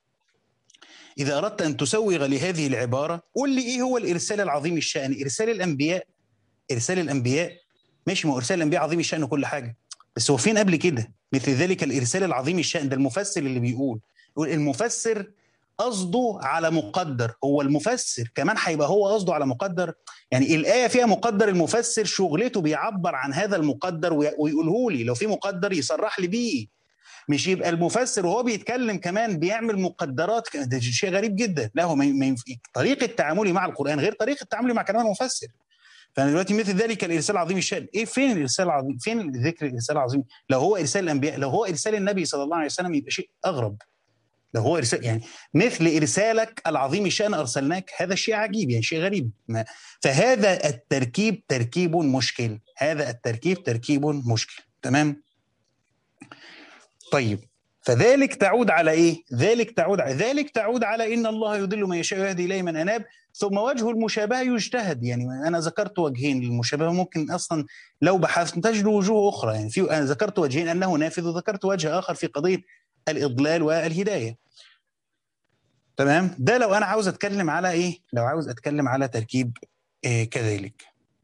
اذا اردت ان تسوغ لهذه العباره قول لي ايه هو الارسال العظيم الشان ارسال الانبياء ارسال الانبياء ماشي ما ارسال الانبياء عظيم الشان وكل حاجه بس هو فين قبل كده مثل ذلك الارسال العظيم الشان ده المفسر اللي بيقول يقول المفسر قصده على مقدر هو المفسر كمان هيبقى هو قصده على مقدر يعني الآية فيها مقدر المفسر شغلته بيعبر عن هذا المقدر ويقوله لي لو في مقدر يصرح لي بيه مش يبقى المفسر وهو بيتكلم كمان بيعمل مقدرات ده شيء غريب جدا لا هو ما طريقة تعاملي مع القرآن غير طريقة تعاملي مع كلام المفسر فانا دلوقتي مثل ذلك الارسال العظيم الشان ايه فين الارسال العظيم فين ذكر الارسال العظيم لو هو ارسال الانبياء لو هو ارسال النبي صلى الله عليه وسلم يبقى شيء اغرب لو هو إرسال يعني مثل إرسالك العظيم الشأن أرسلناك هذا شيء عجيب يعني شيء غريب ما فهذا التركيب تركيب مشكل هذا التركيب تركيب مشكل تمام طيب فذلك تعود على ايه؟ ذلك تعود على ذلك تعود على ان الله يضل من يشاء ويهدي اليه من اناب ثم وجه المشابهه يجتهد يعني انا ذكرت وجهين للمشابهه ممكن اصلا لو بحثت تجد وجوه اخرى يعني في انا ذكرت وجهين انه نافذ وذكرت وجه اخر في قضيه الاضلال والهدايه تمام ده لو انا عاوز اتكلم على ايه لو عاوز اتكلم على تركيب إيه كذلك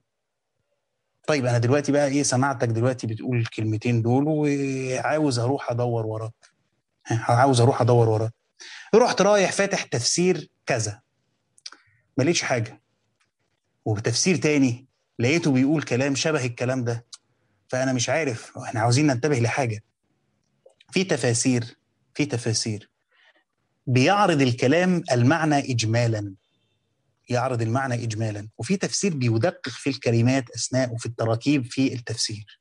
طيب انا دلوقتي بقى ايه سمعتك دلوقتي بتقول الكلمتين دول وعاوز اروح ادور وراك عاوز اروح ادور وراك رحت رايح فاتح تفسير كذا ما لقيتش حاجه وبتفسير تاني لقيته بيقول كلام شبه الكلام ده فانا مش عارف احنا عاوزين ننتبه لحاجه في تفاسير في تفاسير بيعرض الكلام المعنى اجمالا يعرض المعنى اجمالا وفي تفسير بيدقق في الكلمات اثناء وفي التراكيب في التفسير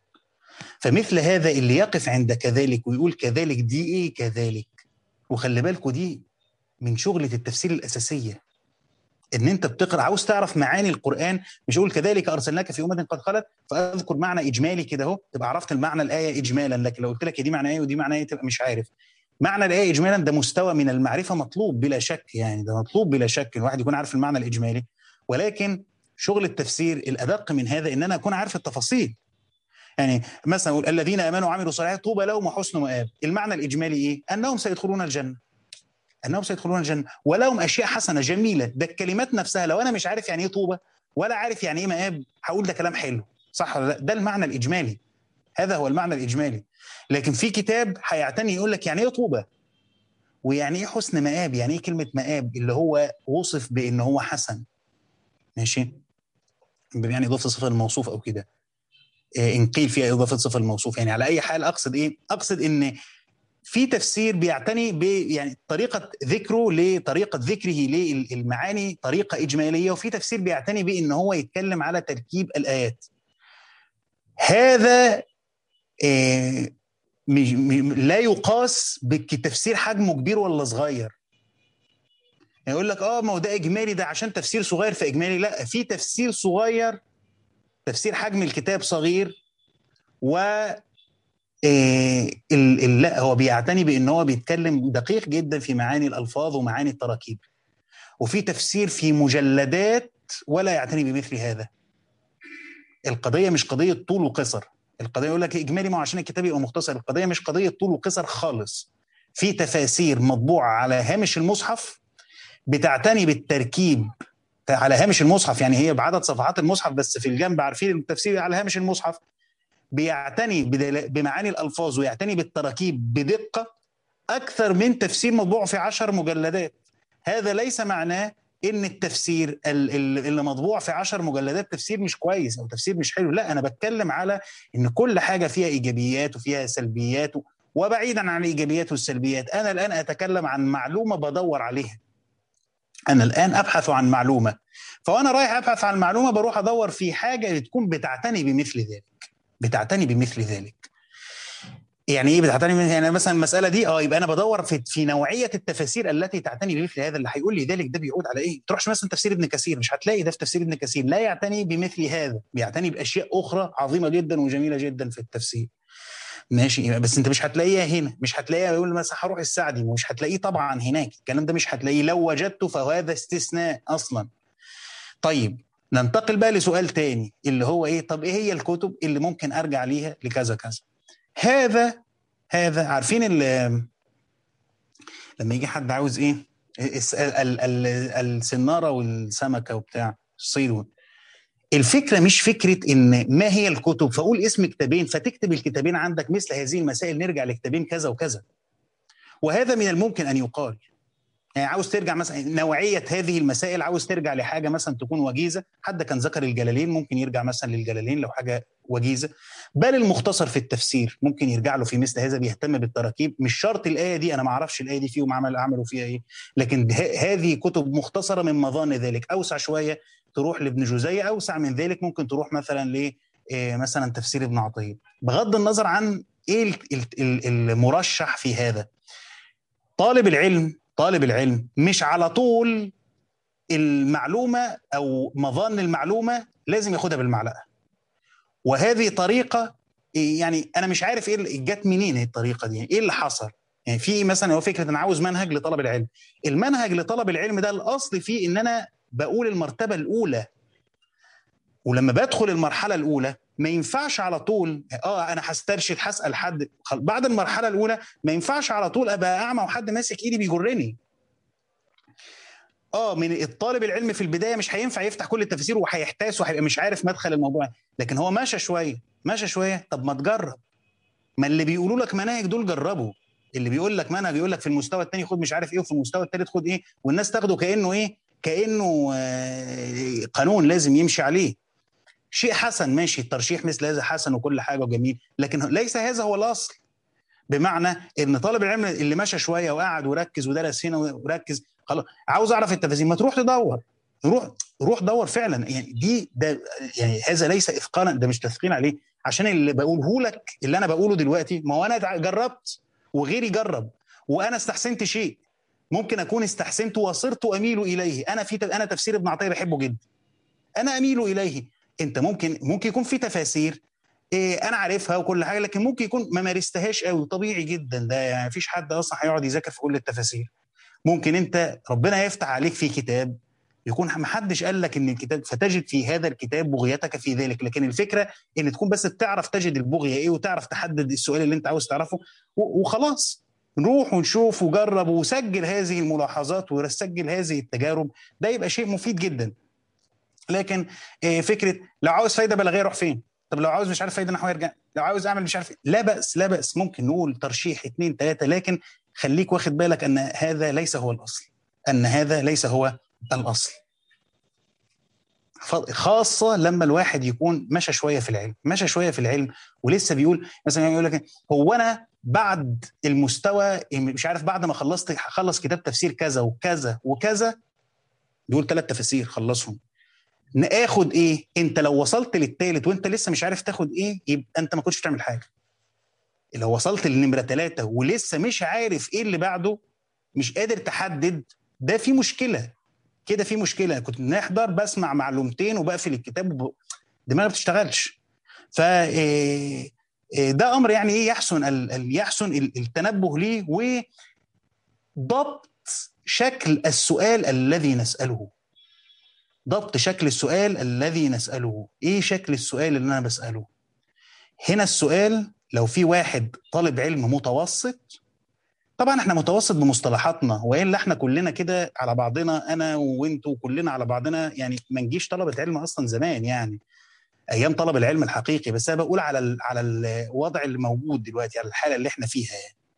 فمثل هذا اللي يقف عند كذلك ويقول كذلك دي ايه كذلك وخلي بالكوا دي من شغلة التفسير الأساسية ان انت بتقرا عاوز تعرف معاني القران مش اقول كذلك ارسلناك في امه قد خلت فاذكر معنى اجمالي كده اهو تبقى عرفت المعنى الايه اجمالا لكن لو قلت لك دي معنى ايه ودي معنى ايه تبقى مش عارف معنى الايه اجمالا ده مستوى من المعرفه مطلوب بلا شك يعني ده مطلوب بلا شك الواحد يكون عارف المعنى الاجمالي ولكن شغل التفسير الادق من هذا ان انا اكون عارف التفاصيل يعني مثلا اقول الذين امنوا وعملوا الصالحات طوبى لهم وحسن مآب المعنى الاجمالي ايه انهم سيدخلون الجنه انهم سيدخلون الجنه ولهم اشياء حسنه جميله ده الكلمات نفسها لو انا مش عارف يعني ايه طوبى ولا عارف يعني ايه مآب هقول ده كلام حلو صح ولا لا ده المعنى الاجمالي هذا هو المعنى الاجمالي لكن في كتاب هيعتني يقول لك يعني ايه طوبى ويعني ايه حسن مآب يعني ايه كلمه مآب اللي هو وصف بان هو حسن ماشي يعني اضافه صفه الموصوف او كده ان قيل فيها اضافه صفه الموصوف يعني على اي حال اقصد ايه اقصد ان في تفسير بيعتني ب يعني طريقه ذكره لطريقه ذكره للمعاني طريقه اجماليه وفي تفسير بيعتني بان هو يتكلم على تركيب الايات هذا آه لا يقاس بتفسير حجمه كبير ولا صغير يعني يقول لك اه ما هو ده اجمالي ده عشان تفسير صغير فاجمالي لا في تفسير صغير تفسير حجم الكتاب صغير و إيه لا هو بيعتني بان هو بيتكلم دقيق جدا في معاني الالفاظ ومعاني التراكيب وفي تفسير في مجلدات ولا يعتني بمثل هذا القضيه مش قضيه طول وقصر القضيه يقول لك اجمالي ما عشان الكتاب يبقى مختصر القضيه مش قضيه طول وقصر خالص في تفاسير مطبوعه على هامش المصحف بتعتني بالتركيب على هامش المصحف يعني هي بعدد صفحات المصحف بس في الجنب عارفين التفسير على هامش المصحف بيعتني بمعاني الالفاظ ويعتني بالتراكيب بدقه اكثر من تفسير مطبوع في عشر مجلدات هذا ليس معناه ان التفسير اللي مطبوع في عشر مجلدات تفسير مش كويس او تفسير مش حلو لا انا بتكلم على ان كل حاجه فيها ايجابيات وفيها سلبيات وبعيدا عن الايجابيات والسلبيات انا الان اتكلم عن معلومه بدور عليها انا الان ابحث عن معلومه فوانا رايح ابحث عن معلومه بروح ادور في حاجه تكون بتعتني بمثل ذلك بتعتني بمثل ذلك يعني ايه بتعتني بمثل يعني مثلا المساله دي اه يبقى انا بدور في في نوعيه التفاسير التي تعتني بمثل هذا اللي هيقول لي ذلك ده بيعود على ايه؟ تروحش مثلا تفسير ابن كثير مش هتلاقي ده في تفسير ابن كثير لا يعتني بمثل هذا بيعتني باشياء اخرى عظيمه جدا وجميله جدا في التفسير ماشي بس انت مش هتلاقيها هنا مش هتلاقيها يقول مثلا هروح السعدي مش هتلاقيه طبعا هناك الكلام ده مش هتلاقيه لو وجدته فهذا استثناء اصلا طيب ننتقل بقى لسؤال تاني اللي هو ايه طب ايه هي الكتب اللي ممكن ارجع ليها لكذا كذا هذا هذا عارفين اللي لما يجي حد عاوز ايه السناره والسمكه وبتاع الصيد الفكره مش فكره ان ما هي الكتب فاقول اسم كتابين فتكتب الكتابين عندك مثل هذه المسائل نرجع لكتابين كذا وكذا وهذا من الممكن ان يقال يعني عاوز ترجع مثلا نوعيه هذه المسائل عاوز ترجع لحاجه مثلا تكون وجيزه حد كان ذكر الجلالين ممكن يرجع مثلا للجلالين لو حاجه وجيزه بل المختصر في التفسير ممكن يرجع له في مثل هذا بيهتم بالتراكيب مش شرط الايه دي انا ما اعرفش الايه دي فيهم عمل عملوا فيها ايه لكن هذه كتب مختصره من مظان ذلك اوسع شويه تروح لابن جوزيه اوسع من ذلك ممكن تروح مثلا ل مثلا تفسير ابن عطيه بغض النظر عن ايه المرشح في هذا طالب العلم طالب العلم مش على طول المعلومه او مظان المعلومه لازم ياخدها بالمعلقه وهذه طريقه يعني انا مش عارف ايه جت منين الطريقه دي ايه اللي حصل يعني في مثلا هو فكره انا عاوز منهج لطلب العلم المنهج لطلب العلم ده الاصل فيه ان انا بقول المرتبه الاولى ولما بدخل المرحله الاولى ما ينفعش على طول اه انا هسترشد هسال حد بعد المرحله الاولى ما ينفعش على طول ابقى اعمى وحد ماسك ايدي بيجرني اه من الطالب العلم في البدايه مش هينفع يفتح كل التفاسير وهيحتاس وهيبقى مش عارف مدخل الموضوع لكن هو ماشى شويه ماشى شويه طب ما تجرب ما اللي بيقولوا لك مناهج دول جربوا اللي بيقول لك منهج يقول لك في المستوى الثاني خد مش عارف ايه وفي المستوى الثالث خد ايه والناس تاخده كانه ايه كانه آه قانون لازم يمشي عليه شيء حسن ماشي الترشيح مثل هذا حسن وكل حاجه وجميل لكن ليس هذا هو الاصل بمعنى ان طالب العلم اللي مشى شويه وقعد وركز ودرس هنا وركز خلاص عاوز اعرف التفاصيل ما تروح تدور روح روح دور فعلا يعني دي ده يعني هذا ليس اثقالا ده مش تثقيل عليه عشان اللي بقوله لك اللي انا بقوله دلوقتي ما هو انا جربت وغيري جرب وانا استحسنت شيء ممكن اكون استحسنت وصرت اميل اليه انا في انا تفسير ابن عطيه بحبه جدا انا اميل اليه انت ممكن ممكن يكون في تفاسير إيه انا عارفها وكل حاجه لكن ممكن يكون ما مارستهاش قوي طبيعي جدا ده يعني مفيش حد اصلا هيقعد يذاكر في كل التفاسير ممكن انت ربنا يفتح عليك في كتاب يكون ما حدش قال لك ان الكتاب فتجد في هذا الكتاب بغيتك في ذلك لكن الفكره ان تكون بس بتعرف تجد البغيه ايه وتعرف تحدد السؤال اللي انت عاوز تعرفه وخلاص نروح ونشوف وجرب وسجل هذه الملاحظات وسجل هذه التجارب ده يبقى شيء مفيد جدا لكن فكره لو عاوز فايده بلاغيه روح فين طب لو عاوز مش عارف فايده نحو يرجع لو عاوز اعمل مش عارف لا باس لا باس ممكن نقول ترشيح اثنين ثلاثه لكن خليك واخد بالك ان هذا ليس هو الاصل ان هذا ليس هو الاصل خاصه لما الواحد يكون مشى شويه في العلم مشى شويه في العلم ولسه بيقول مثلا يقول لك هو انا بعد المستوى مش عارف بعد ما خلصت خلص كتاب تفسير كذا وكذا وكذا دول ثلاث تفاسير خلصهم ناخد ايه انت لو وصلت للثالث وانت لسه مش عارف تاخد ايه يبقى انت ما كنتش بتعمل حاجه لو وصلت للنمره ثلاثة ولسه مش عارف ايه اللي بعده مش قادر تحدد ده في مشكله كده في مشكله كنت نحضر بسمع معلومتين وبقفل الكتاب وب... دماغي ما بتشتغلش ف ده امر يعني ايه يحسن يحسن التنبه ليه وضبط شكل السؤال الذي نساله ضبط شكل السؤال الذي نساله ايه شكل السؤال اللي انا بساله هنا السؤال لو في واحد طالب علم متوسط طبعا احنا متوسط بمصطلحاتنا والا احنا كلنا كده على بعضنا انا وانتوا كلنا على بعضنا يعني ما نجيش طلبه علم اصلا زمان يعني ايام طلب العلم الحقيقي بس انا بقول على ال على الوضع اللي موجود دلوقتي على الحاله اللي احنا فيها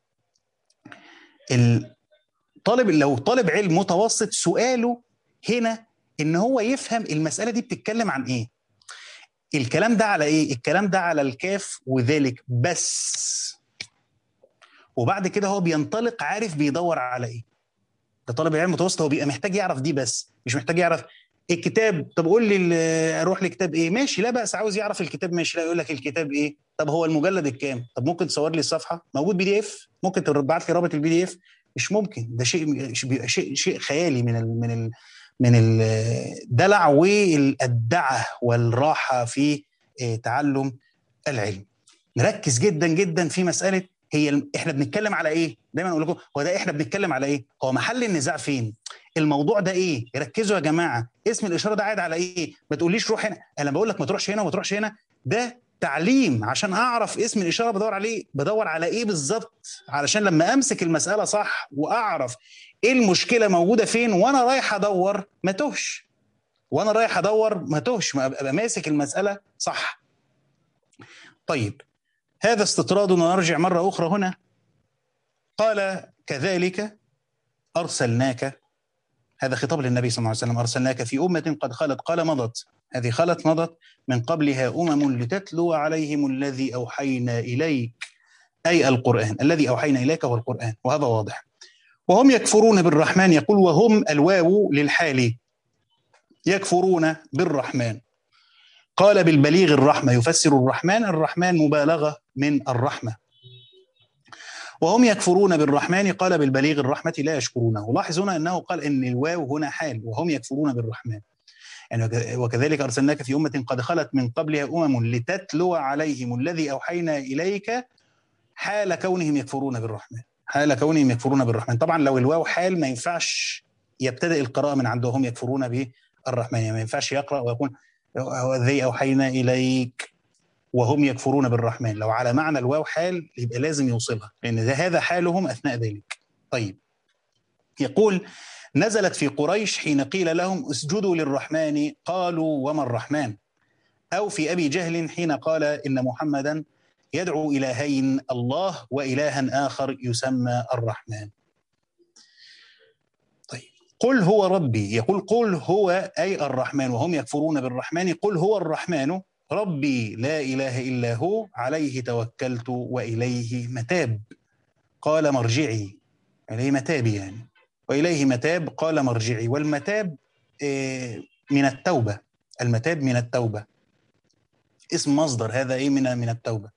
يعني. الطالب لو طالب علم متوسط سؤاله هنا ان هو يفهم المساله دي بتتكلم عن ايه الكلام ده على ايه الكلام ده على الكاف وذلك بس وبعد كده هو بينطلق عارف بيدور على ايه ده طالب العلم المتوسط هو بيبقى محتاج يعرف دي بس مش محتاج يعرف الكتاب طب قول لي اروح لكتاب ايه ماشي لا بأس عاوز يعرف الكتاب ماشي لا يقول لك الكتاب ايه طب هو المجلد الكام طب ممكن تصور لي الصفحه موجود بي دي اف ممكن تبعت لي رابط البي دي اف مش ممكن ده شيء شيء شيء خيالي من ال من ال من الدلع والدعه والراحه في تعلم العلم نركز جدا جدا في مساله هي احنا بنتكلم على ايه دايما اقول لكم هو ده احنا بنتكلم على ايه هو محل النزاع فين الموضوع ده ايه ركزوا يا جماعه اسم الاشاره ده قاعد على ايه ما تقوليش روح هنا انا بقول لك ما تروحش هنا وما تروحش هنا ده تعليم عشان اعرف اسم الاشاره بدور عليه بدور على ايه بالظبط علشان لما امسك المساله صح واعرف ايه المشكله موجوده فين وانا رايح ادور ما توهش وانا رايح ادور ما تهش ما ابقى ماسك المساله صح طيب هذا استطراد ونرجع مره اخرى هنا قال كذلك ارسلناك هذا خطاب للنبي صلى الله عليه وسلم ارسلناك في امه قد خلت قال مضت هذه خلت مضت من قبلها امم لتتلو عليهم الذي اوحينا اليك اي القران الذي اوحينا اليك هو القران وهذا واضح وهم يكفرون بالرحمن يقول وهم الواو للحال يكفرون بالرحمن قال بالبليغ الرحمة يفسر الرحمن الرحمن مبالغة من الرحمة وهم يكفرون بالرحمن قال بالبليغ الرحمة لا يشكرونه لاحظ هنا أنه قال أن الواو هنا حال وهم يكفرون بالرحمن يعني وكذلك أرسلناك في أمة قد خلت من قبلها أمم لتتلو عليهم الذي أوحينا إليك حال كونهم يكفرون بالرحمن حال كونهم يكفرون بالرحمن طبعا لو الواو حال ما ينفعش يبتدئ القراءة من عندهم يكفرون بالرحمن يعني ما ينفعش يقرأ ويكون الذي أوحينا إليك وهم يكفرون بالرحمن لو على معنى الواو حال يبقى لازم يوصلها لأن هذا حالهم أثناء ذلك طيب يقول نزلت في قريش حين قيل لهم اسجدوا للرحمن قالوا وما الرحمن أو في أبي جهل حين قال إن محمدا يدعو إلهين الله وإلها آخر يسمى الرحمن طيب قل هو ربي يقول قل هو أي الرحمن وهم يكفرون بالرحمن قل هو الرحمن ربي لا إله إلا هو عليه توكلت وإليه متاب قال مرجعي إليه متابي يعني وإليه متاب قال مرجعي والمتاب من التوبة المتاب من التوبة اسم مصدر هذا إيه من من التوبة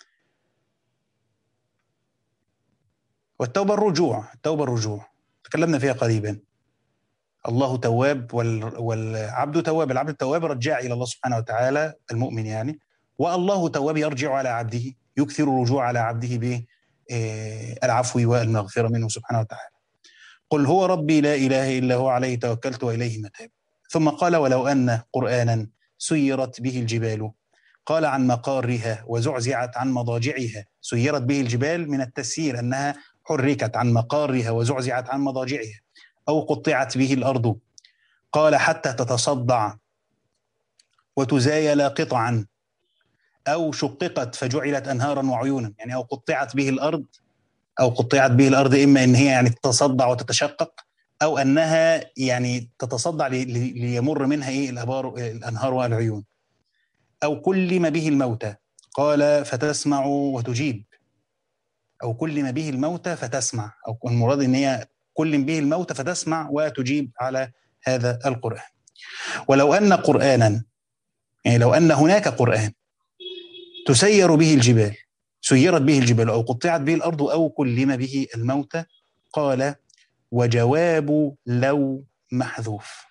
والتوبة الرجوع التوبة الرجوع تكلمنا فيها قريبا الله تواب والعبد تواب العبد التواب رجع إلى الله سبحانه وتعالى المؤمن يعني والله تواب يرجع على عبده يكثر الرجوع على عبده بالعفو والمغفرة منه سبحانه وتعالى قل هو ربي لا إله إلا هو عليه توكلت وإليه متاب ثم قال ولو أن قرآنا سيرت به الجبال قال عن مقارها وزعزعت عن مضاجعها سيرت به الجبال من التسيير أنها حركت عن مقارها وزعزعت عن مضاجعها أو قطعت به الأرض قال حتى تتصدع وتزايل قطعا أو شققت فجعلت أنهارا وعيونا يعني أو قطعت به الأرض أو قطعت به الأرض إما أن هي يعني تتصدع وتتشقق أو أنها يعني تتصدع ليمر منها إيه الأبار الأنهار والعيون أو كلم به الموتى قال فتسمع وتجيب أو كلم به الموتى فتسمع أو المراد أن هي كلم به الموتى فتسمع وتجيب على هذا القرآن ولو أن قرآنا يعني لو أن هناك قرآن تسير به الجبال سيرت به الجبال أو قطعت به الأرض أو كلم به الموتى قال وجواب لو محذوف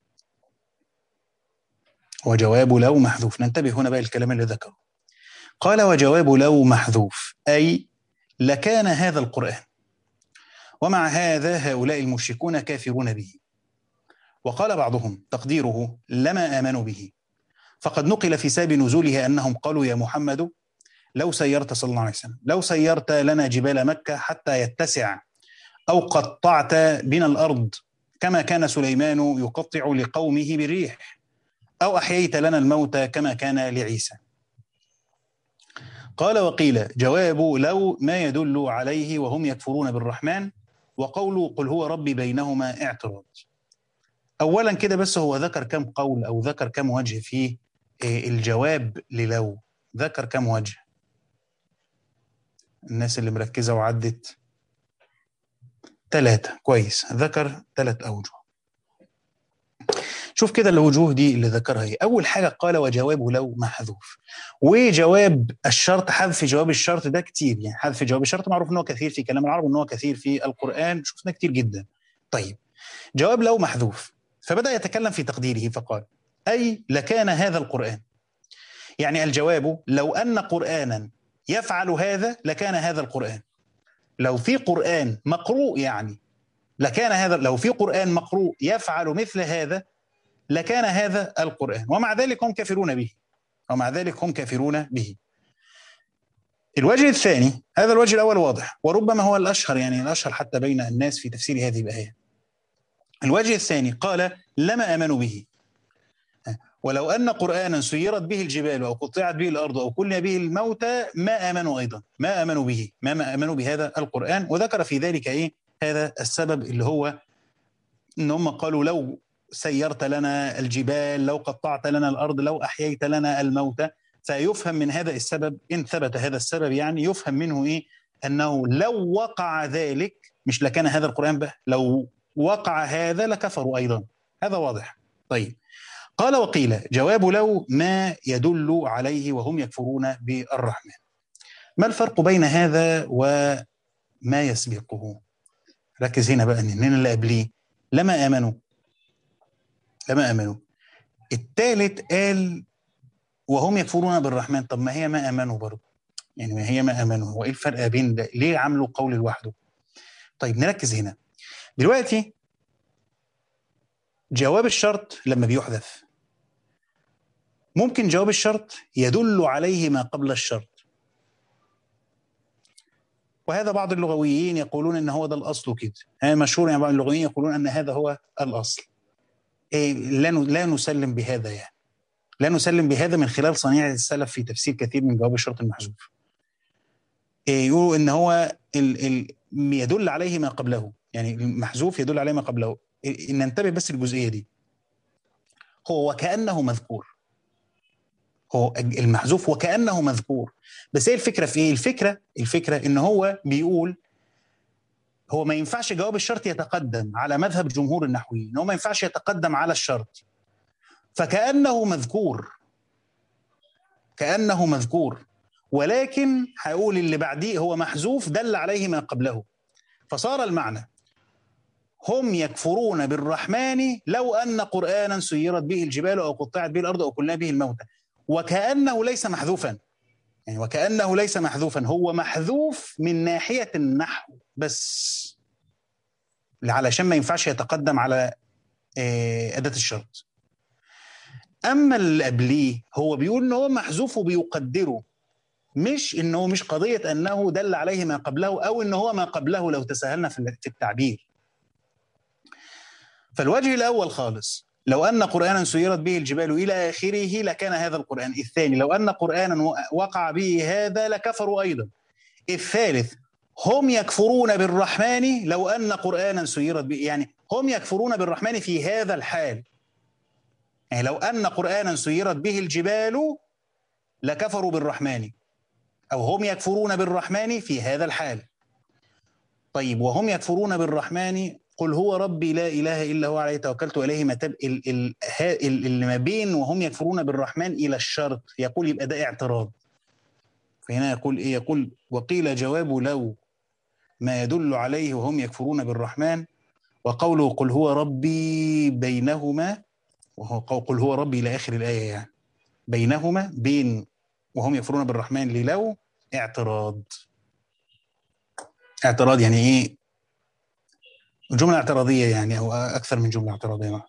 وجواب لو محذوف ننتبه هنا بقى الكلام اللي ذكره قال وجواب لو محذوف أي لكان هذا القرآن ومع هذا هؤلاء المشركون كافرون به وقال بعضهم تقديره لما آمنوا به فقد نقل في سبب نزوله أنهم قالوا يا محمد لو سيرت صلى الله عليه وسلم لو سيرت لنا جبال مكة حتى يتسع أو قطعت بنا الأرض كما كان سليمان يقطع لقومه بالريح أو أحييت لنا الموت كما كان لعيسى قال وقيل جواب لو ما يدل عليه وهم يكفرون بالرحمن وقول قل هو ربي بينهما اعتراض اولا كده بس هو ذكر كم قول او ذكر كم وجه في الجواب للو ذكر كم وجه الناس اللي مركزه وعدت ثلاثة كويس ذكر ثلاث أوجه شوف كده الوجوه دي اللي ذكرها هي أول حاجة قال وجوابه لو محذوف وجواب الشرط حذف جواب الشرط ده كتير يعني حذف جواب الشرط معروف ان هو كثير في كلام العرب وان هو كثير في القرآن شفنا كتير جدا طيب جواب لو محذوف فبدأ يتكلم في تقديره فقال أي لكان هذا القرآن يعني الجواب لو أن قرآنا يفعل هذا لكان هذا القرآن لو في قرآن مقروء يعني لكان هذا لو في قرآن مقروء يفعل مثل هذا لكان هذا القرآن ومع ذلك هم كافرون به ومع ذلك هم كافرون به الوجه الثاني هذا الوجه الأول واضح وربما هو الأشهر يعني الأشهر حتى بين الناس في تفسير هذه الآية الوجه الثاني قال لما آمنوا به ولو أن قرآنا سيرت به الجبال أو قطعت به الأرض أو كل به الموتى ما آمنوا أيضا ما آمنوا به ما, ما آمنوا بهذا القرآن وذكر في ذلك إيه هذا السبب اللي هو إن هم قالوا لو سيرت لنا الجبال لو قطعت لنا الأرض لو أحييت لنا الموتى فيفهم من هذا السبب إن ثبت هذا السبب يعني يفهم منه إيه أنه لو وقع ذلك مش لكان هذا القرآن بقى لو وقع هذا لكفروا أيضا هذا واضح طيب قال وقيل جواب لو ما يدل عليه وهم يكفرون بالرحمن ما الفرق بين هذا وما يسبقه ركز هنا بقى ان اللي قبليه لما امنوا لما امنوا الثالث قال وهم يكفرون بالرحمن طب ما هي ما امنوا برضه يعني ما هي ما امنوا هو ايه الفرق بين ده ليه عملوا قول لوحده طيب نركز هنا دلوقتي جواب الشرط لما بيحذف ممكن جواب الشرط يدل عليه ما قبل الشرط وهذا بعض اللغويين يقولون ان هو ده الاصل كده هذا مشهور يعني بعض اللغويين يقولون ان هذا هو الاصل إيه لا لا نسلم بهذا يعني لا نسلم بهذا من خلال صنيع السلف في تفسير كثير من جواب الشرط المحذوف إيه يقولوا ان هو ال ال يدل عليه ما قبله يعني المحذوف يدل عليه ما قبله إيه ننتبه بس الجزئيه دي هو وكانه مذكور هو المحذوف وكانه مذكور بس ايه الفكره في ايه الفكره الفكره ان هو بيقول هو ما ينفعش جواب الشرط يتقدم على مذهب جمهور النحويين هو ما ينفعش يتقدم على الشرط فكانه مذكور كانه مذكور ولكن هقول اللي بعديه هو محذوف دل عليه ما قبله فصار المعنى هم يكفرون بالرحمن لو ان قرانا سيرت به الجبال او قطعت به الارض او كلنا به الموتى وكانه ليس محذوفا يعني وكانه ليس محذوفا هو محذوف من ناحيه النحو بس علشان ما ينفعش يتقدم على اداه الشرط اما اللي قبليه هو بيقول ان هو محذوف وبيقدره مش ان هو مش قضيه انه دل عليه ما قبله او ان هو ما قبله لو تساهلنا في التعبير فالوجه الاول خالص لو أن قرآنا سيرت به الجبال إلى آخره لكان هذا القرآن الثاني لو أن قرآنا وقع به هذا لكفروا أيضا الثالث هم يكفرون بالرحمن لو أن قرآنا سيرت به يعني هم يكفرون بالرحمن في هذا الحال يعني لو أن قرآنا سيرت به الجبال لكفروا بالرحمن أو هم يكفرون بالرحمن في هذا الحال طيب وهم يكفرون بالرحمن قل هو ربي لا اله الا هو عليه توكلت واليه متاب اللي ما بين وهم يكفرون بالرحمن الى الشرط يقول يبقى ده اعتراض فهنا يقول ايه يقول وقيل جواب لو ما يدل عليه وهم يكفرون بالرحمن وقوله قل هو ربي بينهما وهو قل هو ربي الى اخر الايه يعني بينهما بين وهم يكفرون بالرحمن للو اعتراض اعتراض يعني ايه جملة اعتراضية يعني أو أكثر من جملة اعتراضية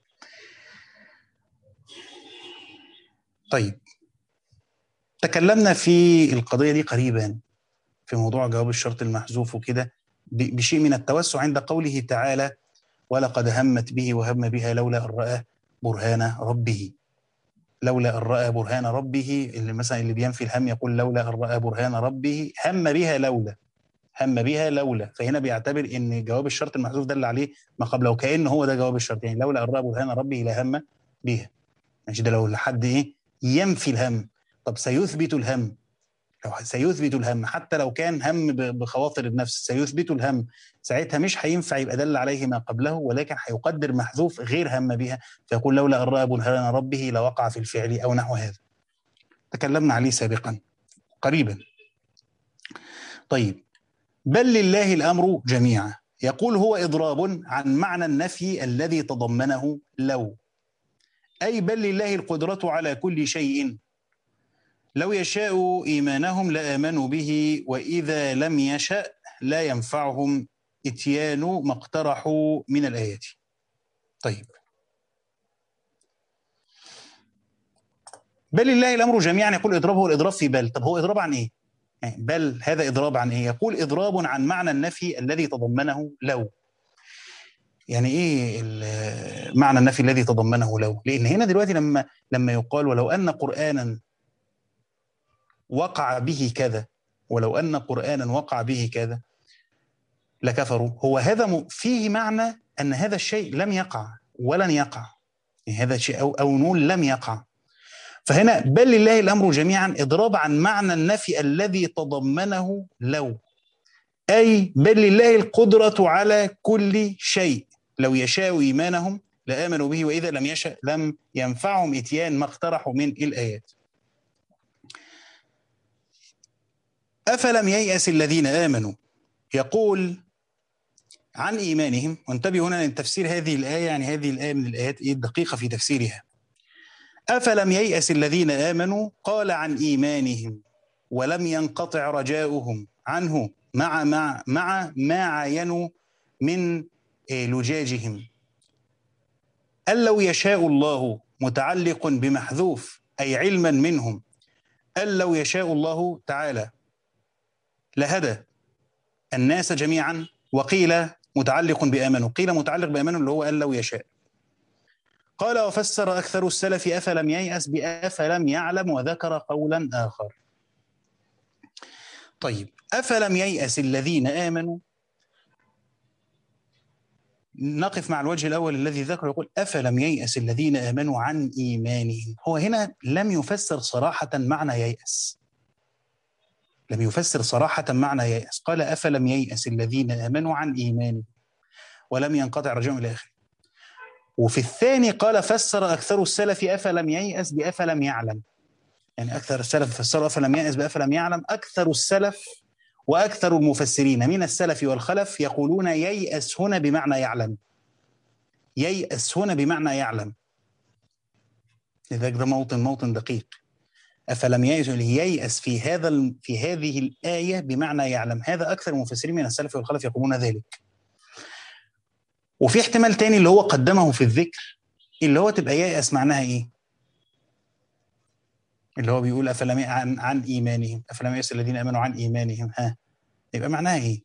طيب تكلمنا في القضية دي قريبا في موضوع جواب الشرط المحذوف وكده بشيء من التوسع عند قوله تعالى ولقد همت به وهم بها لولا أن رأى برهان ربه لولا أن رأى برهان ربه اللي مثلا اللي بينفي الهم يقول لولا أن رأى برهان ربه هم بها لولا هم بها لولا فهنا بيعتبر ان جواب الشرط المحذوف دل عليه ما قبله وكأن هو ده جواب الشرط يعني لولا ان رأى برهان ربه لهم بها ماشي ده لو لحد ايه ينفي الهم طب سيثبت الهم لو سيثبت الهم حتى لو كان هم بخواطر النفس سيثبت الهم ساعتها مش هينفع يبقى دل عليه ما قبله ولكن هيقدر محذوف غير هم بها فيقول لولا ان رأى برهان ربه لوقع في الفعل او نحو هذا تكلمنا عليه سابقا قريبا طيب بل لله الامر جميعا يقول هو اضراب عن معنى النفي الذي تضمنه لو اي بل لله القدره على كل شيء لو يشاء ايمانهم لامنوا به واذا لم يشا لا ينفعهم اتيان ما اقترحوا من الايات طيب بل لله الامر جميعا يقول اضراب هو الاضراب في بل طب هو اضراب عن ايه بل هذا إضراب عن إيه؟ يقول إضراب عن معنى النفي الذي تضمنه لو يعني ايه معنى النفي الذي تضمنه لو لان هنا دلوقتي لما لما يقال ولو ان قرانا وقع به كذا ولو ان قرانا وقع به كذا لكفروا هو هذا فيه معنى ان هذا الشيء لم يقع ولن يقع يعني هذا الشيء او او نقول لم يقع فهنا بل لله الامر جميعا اضراب عن معنى النفي الذي تضمنه لو اي بل لله القدره على كل شيء لو يشاء ايمانهم لامنوا به واذا لم يشاء لم ينفعهم اتيان ما اقترحوا من الايات افلم ييأس الذين امنوا يقول عن ايمانهم وانتبهوا هنا ان تفسير هذه الايه يعني هذه الايه من الايات ايه الدقيقه في تفسيرها افلم ييأس الذين امنوا قال عن ايمانهم ولم ينقطع رجاؤهم عنه مع مع مع ما عاينوا من لجاجهم أن لو يشاء الله متعلق بمحذوف أي علما منهم أن لو يشاء الله تعالى لهدى الناس جميعا وقيل متعلق بآمنوا قيل متعلق بآمنوا اللي هو أن لو يشاء قال وفسر أكثر السلف أفلم ييأس بأفلم يعلم وذكر قولا آخر طيب أفلم ييأس الذين آمنوا نقف مع الوجه الأول الذي ذكر يقول أفلم ييأس الذين آمنوا عن إيمانهم هو هنا لم يفسر صراحة معنى ييأس لم يفسر صراحة معنى ييأس قال أفلم ييأس الذين آمنوا عن إيمانهم ولم ينقطع رجعهم إلى آخره وفي الثاني قال فسر أكثر السلف أفلم ييأس بأفلم يعلم يعني أكثر السلف فسروا أفلم ييأس بأفلم يعلم أكثر السلف وأكثر المفسرين من السلف والخلف يقولون ييأس هنا بمعنى يعلم ييأس هنا بمعنى يعلم لذلك ده موطن موطن دقيق أفلم ييأس ييأس في هذا في هذه الآية بمعنى يعلم هذا أكثر المفسرين من السلف والخلف يقولون ذلك وفي احتمال تاني اللي هو قدمه في الذكر اللي هو تبقى ييأس معناها إيه اللي هو بيقول افلم عن عن ايمانهم افلم يأس الذين امنوا عن ايمانهم ها يبقى معناها ايه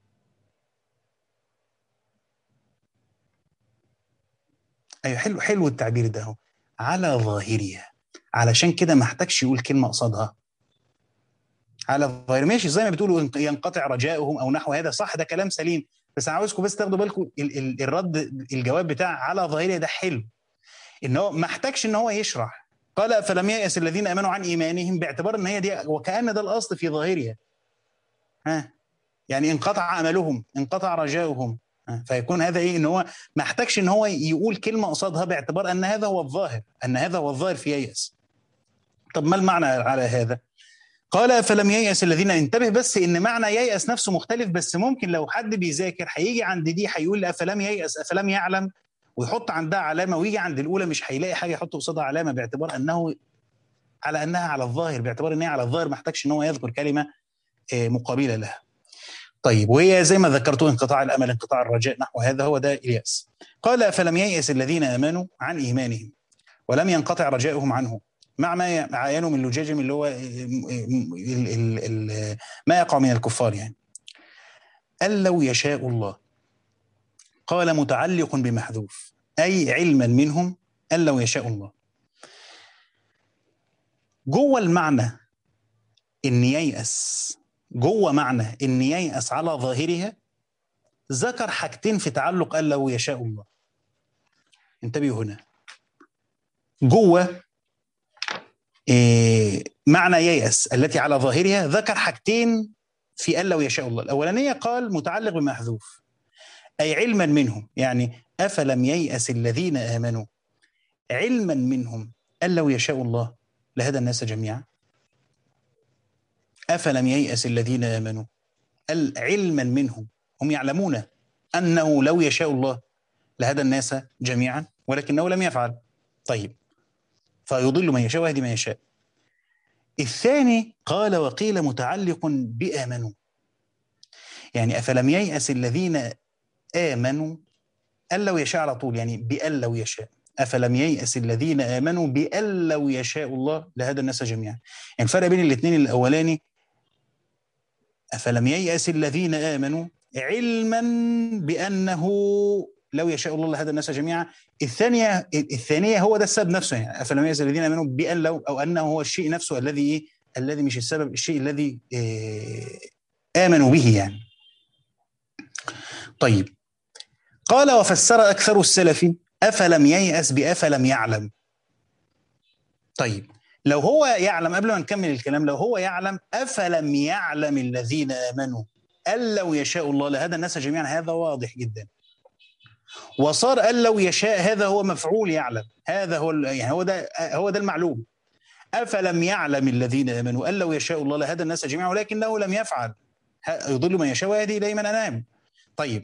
ايوه حلو حلو التعبير ده اهو على ظاهرها علشان كده ما احتاجش يقول كلمه قصادها على الظاهر ماشي زي ما بتقولوا ينقطع رجاؤهم او نحو هذا صح ده كلام سليم بس انا عاوزكم بس تاخدوا بالكم الرد الجواب بتاع على ظاهرها ده حلو ان هو ما احتاجش ان هو يشرح قال فلم ييأس الذين امنوا عن ايمانهم باعتبار ان هي دي وكان ده الاصل في ظاهرها ها يعني انقطع املهم انقطع رجاؤهم فيكون هذا ايه ان هو ما احتاجش ان هو يقول كلمه قصادها باعتبار ان هذا هو الظاهر ان هذا هو الظاهر في ييأس طب ما المعنى على هذا قال فلم ييأس الذين انتبه بس ان معنى ييأس نفسه مختلف بس ممكن لو حد بيذاكر هيجي عند دي هيقول افلم ييأس افلم يعلم ويحط عندها علامه ويجي عند الاولى مش هيلاقي حاجه يحط قصادها علامه باعتبار انه على انها على الظاهر باعتبار ان هي على الظاهر ما احتاجش ان هو يذكر كلمه مقابله لها. طيب وهي زي ما ذكرت انقطاع الامل انقطاع الرجاء نحو هذا هو ده الياس. قال فلم ييأس الذين امنوا عن ايمانهم ولم ينقطع رجاؤهم عنه مع ما عاينوا من لجاجهم اللي هو ال ال ال ما يقع من الكفار يعني. قال لو يشاء الله قال متعلق بمحذوف أي علما منهم أن لو يشاء الله جوه المعنى إن ييأس جوه معنى إن ييأس على ظاهرها ذكر حاجتين في تعلق أن لو يشاء الله انتبهوا هنا جوه إيه معنى ييأس التي على ظاهرها ذكر حاجتين في أن لو يشاء الله الأولانية قال متعلق بمحذوف أي علما منهم يعني أفلم ييأس الذين آمنوا علما منهم أن لو يشاء الله لهدى الناس جميعا أفلم ييأس الذين آمنوا علما منهم هم يعلمون أنه لو يشاء الله لهدى الناس جميعا ولكنه لم يفعل طيب فيضل من يشاء ويهدي من يشاء الثاني قال وقيل متعلق بآمنوا يعني أفلم ييأس الذين آمنوا أن لو يشاء على طول يعني بأن لو يشاء أفلم ييأس الذين آمنوا بأن لو يشاء الله لهدى الناس جميعا يعني الفرق بين الاثنين الأولاني أفلم ييأس الذين آمنوا علما بأنه لو يشاء الله لهدى الناس جميعا الثانيه الثانيه هو ده السبب نفسه يعني افلم يأس الذين امنوا بان لو او انه هو الشيء نفسه الذي ايه الذي مش السبب الشيء الذي إيه امنوا به يعني طيب قال وفسر اكثر السلف افلم ييأس بافلم يعلم طيب لو هو يعلم قبل ما نكمل الكلام لو هو يعلم افلم يعلم الذين امنوا ان لو يشاء الله لهدى الناس جميعا هذا واضح جدا وصار ان لو يشاء هذا هو مفعول يعلم هذا هو يعني هو ده هو ده المعلوم افلم يعلم الذين امنوا ان لو يشاء الله لهدى الناس جميعا ولكنه لم يفعل يضل من يشاء ويهدي اليه من انام طيب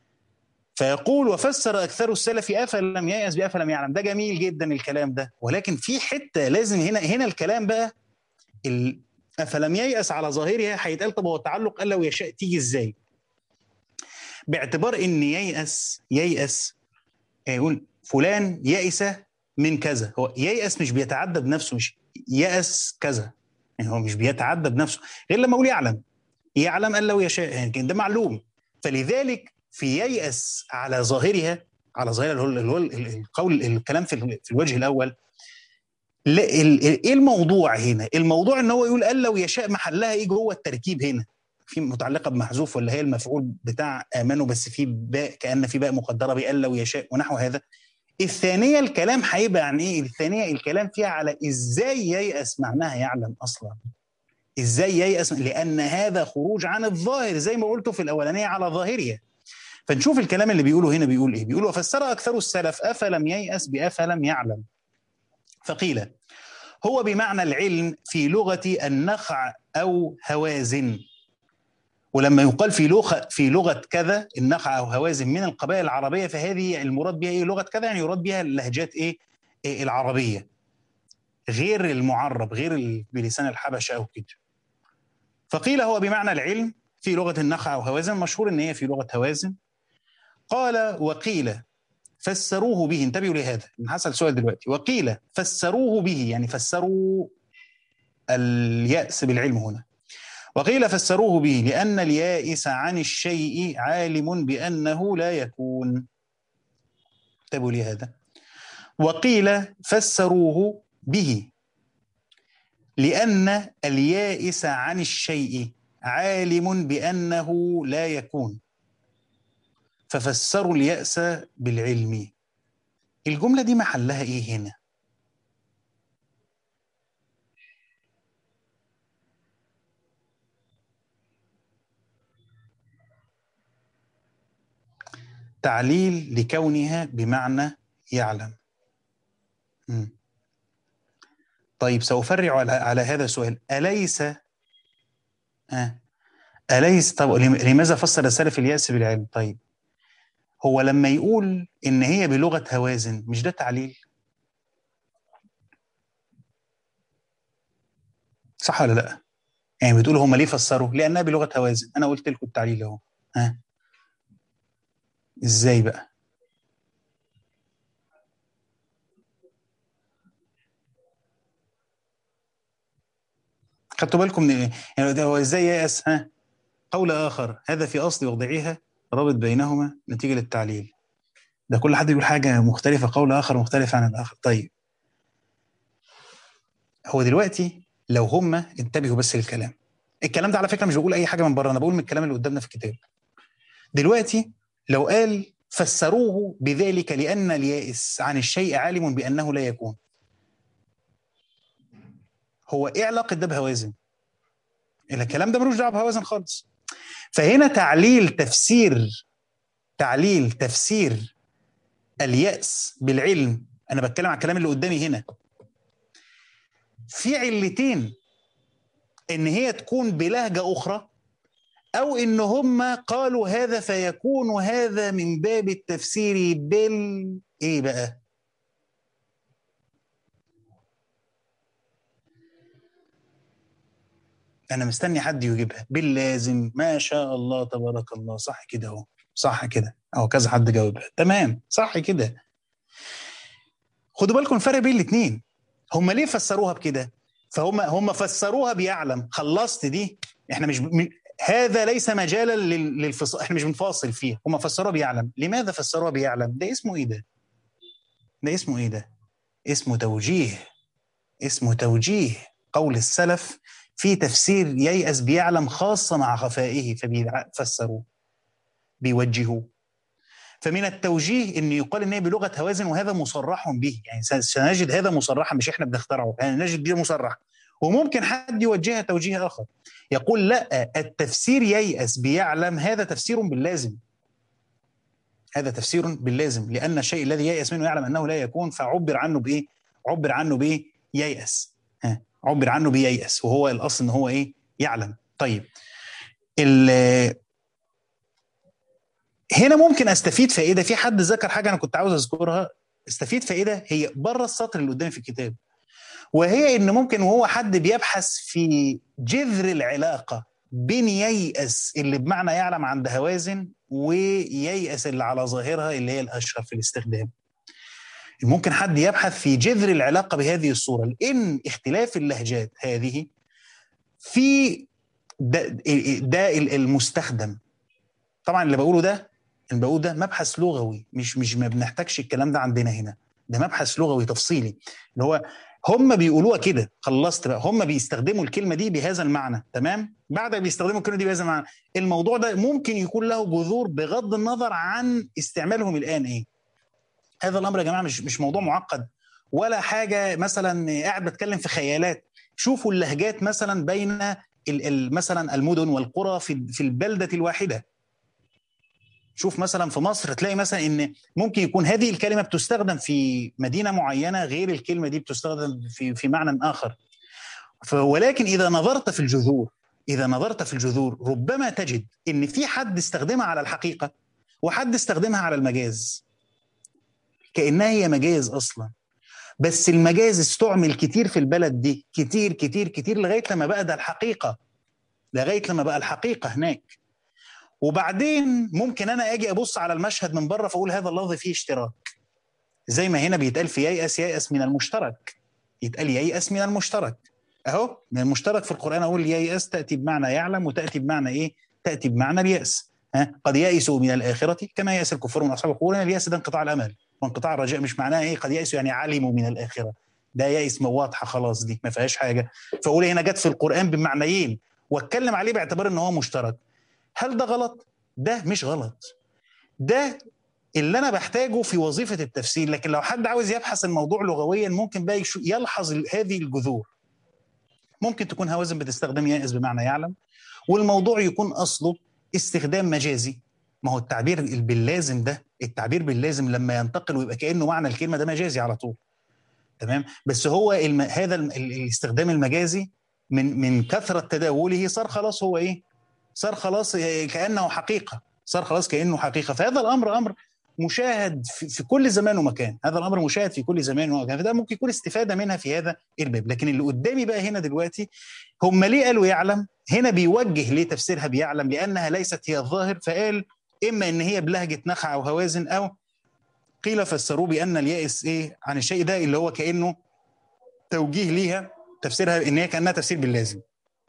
فيقول وفسر اكثر السلف افلم ييأس بافلم يعلم ده جميل جدا الكلام ده ولكن في حته لازم هنا هنا الكلام بقى ال... افلم ييأس على ظاهرها هيتقال طب هو التعلق قال لو يشاء تيجي ازاي؟ باعتبار ان ييأس ييأس يقول فلان يئس من كذا هو ييأس مش بيتعدى بنفسه مش يأس كذا يعني هو مش بيتعدى بنفسه غير لما اقول يعلم يعلم ان لو يشاء يعني ده معلوم فلذلك في ييأس على ظاهرها على ظاهرها اللي هو القول الكلام في الوجه الاول لا ايه الموضوع هنا؟ الموضوع ان هو يقول قال لو يشاء محلها ايه جوه التركيب هنا؟ في متعلقه بمحذوف ولا هي المفعول بتاع امنوا بس في باء كان في باء مقدره بقال لو يشاء ونحو هذا. الثانيه الكلام هيبقى عن ايه؟ الثانيه الكلام فيها على ازاي ييأس معناها يعلم اصلا. ازاي ييأس؟ لان هذا خروج عن الظاهر زي ما قلته في الاولانيه على ظاهرها. فنشوف الكلام اللي بيقوله هنا بيقول ايه؟ بيقول وفسر اكثر السلف افلم ييأس بافلم يعلم. فقيل هو بمعنى العلم في لغة النخع أو هوازن ولما يقال في لغة في لغة كذا النخع أو هوازن من القبائل العربية فهذه المراد بها إيه لغة كذا يعني يراد بها اللهجات إيه, إيه العربية غير المعرب غير بلسان الحبشة أو كده فقيل هو بمعنى العلم في لغة النخع أو هوازن مشهور إن هي في لغة هوازن قال وقيل فسروه به انتبهوا لهذا حصل سؤال دلوقتي وقيل فسروه به يعني فسروا اليأس بالعلم هنا وقيل فسروه به لأن اليائس عن الشيء عالم بأنه لا يكون انتبهوا لهذا وقيل فسروه به لأن اليائس عن الشيء عالم بأنه لا يكون ففسروا اليأس بالعلم الجملة دي محلها إيه هنا؟ تعليل لكونها بمعنى يعلم م. طيب سأفرع على, على هذا السؤال أليس آه. أليس طب لماذا فسر السلف اليأس بالعلم طيب هو لما يقول ان هي بلغه هوازن مش ده تعليل صح ولا لا يعني بتقول هم ليه فسروا لانها بلغه هوازن انا قلت لكم التعليل اهو ها ازاي بقى خدتوا بالكم من ايه يعني هو ازاي يأس ها قول اخر هذا في اصل وضعها رابط بينهما نتيجة للتعليل ده كل حد يقول حاجة مختلفة قول آخر مختلف عن الآخر طيب هو دلوقتي لو هم انتبهوا بس للكلام الكلام ده على فكرة مش بقول أي حاجة من بره أنا بقول من الكلام اللي قدامنا في الكتاب دلوقتي لو قال فسروه بذلك لأن اليائس عن الشيء عالم بأنه لا يكون هو إيه علاقة ده بهوازن؟ الكلام ده ملوش دعوة بهوازن خالص فهنا تعليل تفسير تعليل تفسير اليأس بالعلم أنا بتكلم عن الكلام اللي قدامي هنا في علتين إن هي تكون بلهجة أخرى أو إن هم قالوا هذا فيكون هذا من باب التفسير بال إيه بقى؟ انا مستني حد يجيبها باللازم ما شاء الله تبارك الله صح كده اهو صح كده اهو كذا حد جاوبها تمام صح كده خدوا بالكم الفرق بين الاثنين هم ليه فسروها بكده فهم هم فسروها بيعلم خلصت دي احنا مش هذا ليس مجالا للفصل احنا مش بنفاصل فيه هم فسروها بيعلم لماذا فسروها بيعلم ده اسمه ايه ده ده اسمه ايه ده اسمه توجيه اسمه توجيه قول السلف في تفسير ييأس بيعلم خاصة مع خفائه فبيفسروه بيوجهوه فمن التوجيه ان يقال ان هي بلغه هوازن وهذا مصرح به يعني سنجد هذا مصرحا مش احنا بنخترعه يعني نجد دي مصرح وممكن حد يوجهها توجيه اخر يقول لا التفسير ييأس بيعلم هذا تفسير باللازم هذا تفسير باللازم لان الشيء الذي ييأس منه يعلم انه لا يكون فعبر عنه بايه؟ عبر عنه بايه؟ ييأس ها عبر عنه بييأس وهو الاصل ان هو ايه؟ يعلم طيب هنا ممكن استفيد فائده في حد ذكر حاجه انا كنت عاوز اذكرها استفيد فائده هي بره السطر اللي قدامي في الكتاب وهي ان ممكن وهو حد بيبحث في جذر العلاقه بين ييأس اللي بمعنى يعلم عند هوازن وييأس اللي على ظاهرها اللي هي الاشهر في الاستخدام ممكن حد يبحث في جذر العلاقه بهذه الصوره لان اختلاف اللهجات هذه في ده, ده المستخدم طبعا اللي بقوله ده اللي بقوله ده مبحث لغوي مش مش ما بنحتاجش الكلام ده عندنا هنا ده مبحث لغوي تفصيلي اللي هو هم بيقولوها كده خلصت بقى هم بيستخدموا الكلمه دي بهذا المعنى تمام بعد ما بيستخدموا الكلمه دي بهذا المعنى الموضوع ده ممكن يكون له جذور بغض النظر عن استعمالهم الان ايه هذا الامر يا جماعه مش مش موضوع معقد ولا حاجه مثلا قاعد بتكلم في خيالات شوفوا اللهجات مثلا بين مثلا المدن والقرى في في البلده الواحده شوف مثلا في مصر تلاقي مثلا ان ممكن يكون هذه الكلمه بتستخدم في مدينه معينه غير الكلمه دي بتستخدم في في معنى اخر ولكن اذا نظرت في الجذور اذا نظرت في الجذور ربما تجد ان في حد استخدمها على الحقيقه وحد استخدمها على المجاز كانها هي مجاز اصلا بس المجاز استعمل كتير في البلد دي كتير كتير كتير لغايه لما بقى ده الحقيقه لغايه لما بقى الحقيقه هناك وبعدين ممكن انا اجي ابص على المشهد من بره فاقول هذا اللفظ فيه اشتراك زي ما هنا بيتقال في ييأس ييأس من المشترك يتقال ييأس من المشترك اهو من المشترك في القران اقول ييأس تاتي بمعنى يعلم وتاتي بمعنى ايه؟ تاتي بمعنى اليأس ها قد يئسوا من الاخره كما يأس الكفار من اصحاب القبور اليأس ده انقطاع الامل وانقطاع الرجاء مش معناه ايه قد يئسوا يعني علموا من الاخره ده يئس واضحه خلاص دي ما فيهاش حاجه فاقول هنا جت في القران بمعنيين واتكلم عليه باعتبار ان هو مشترك هل ده غلط؟ ده مش غلط ده اللي انا بحتاجه في وظيفه التفسير لكن لو حد عاوز يبحث الموضوع لغويا ممكن بقى يلحظ هذه الجذور ممكن تكون هوازن بتستخدم يائس بمعنى يعلم والموضوع يكون اصله استخدام مجازي ما هو التعبير باللازم ده التعبير باللازم لما ينتقل ويبقى كانه معنى الكلمه ده مجازي على طول تمام بس هو الم... هذا الاستخدام المجازي من من كثره تداوله صار خلاص هو ايه صار خلاص كانه حقيقه صار خلاص كانه حقيقه فهذا الامر امر مشاهد في كل زمان ومكان هذا الامر مشاهد في كل زمان ومكان فده ممكن يكون استفاده منها في هذا الباب لكن اللي قدامي بقى هنا دلوقتي هم ليه قالوا يعلم هنا بيوجه ليه تفسيرها بيعلم لانها ليست هي الظاهر فقال اما ان هي بلهجه نخع او هوازن او قيل فسروه بان اليائس ايه عن الشيء ده اللي هو كانه توجيه ليها تفسيرها ان هي كانها تفسير باللازم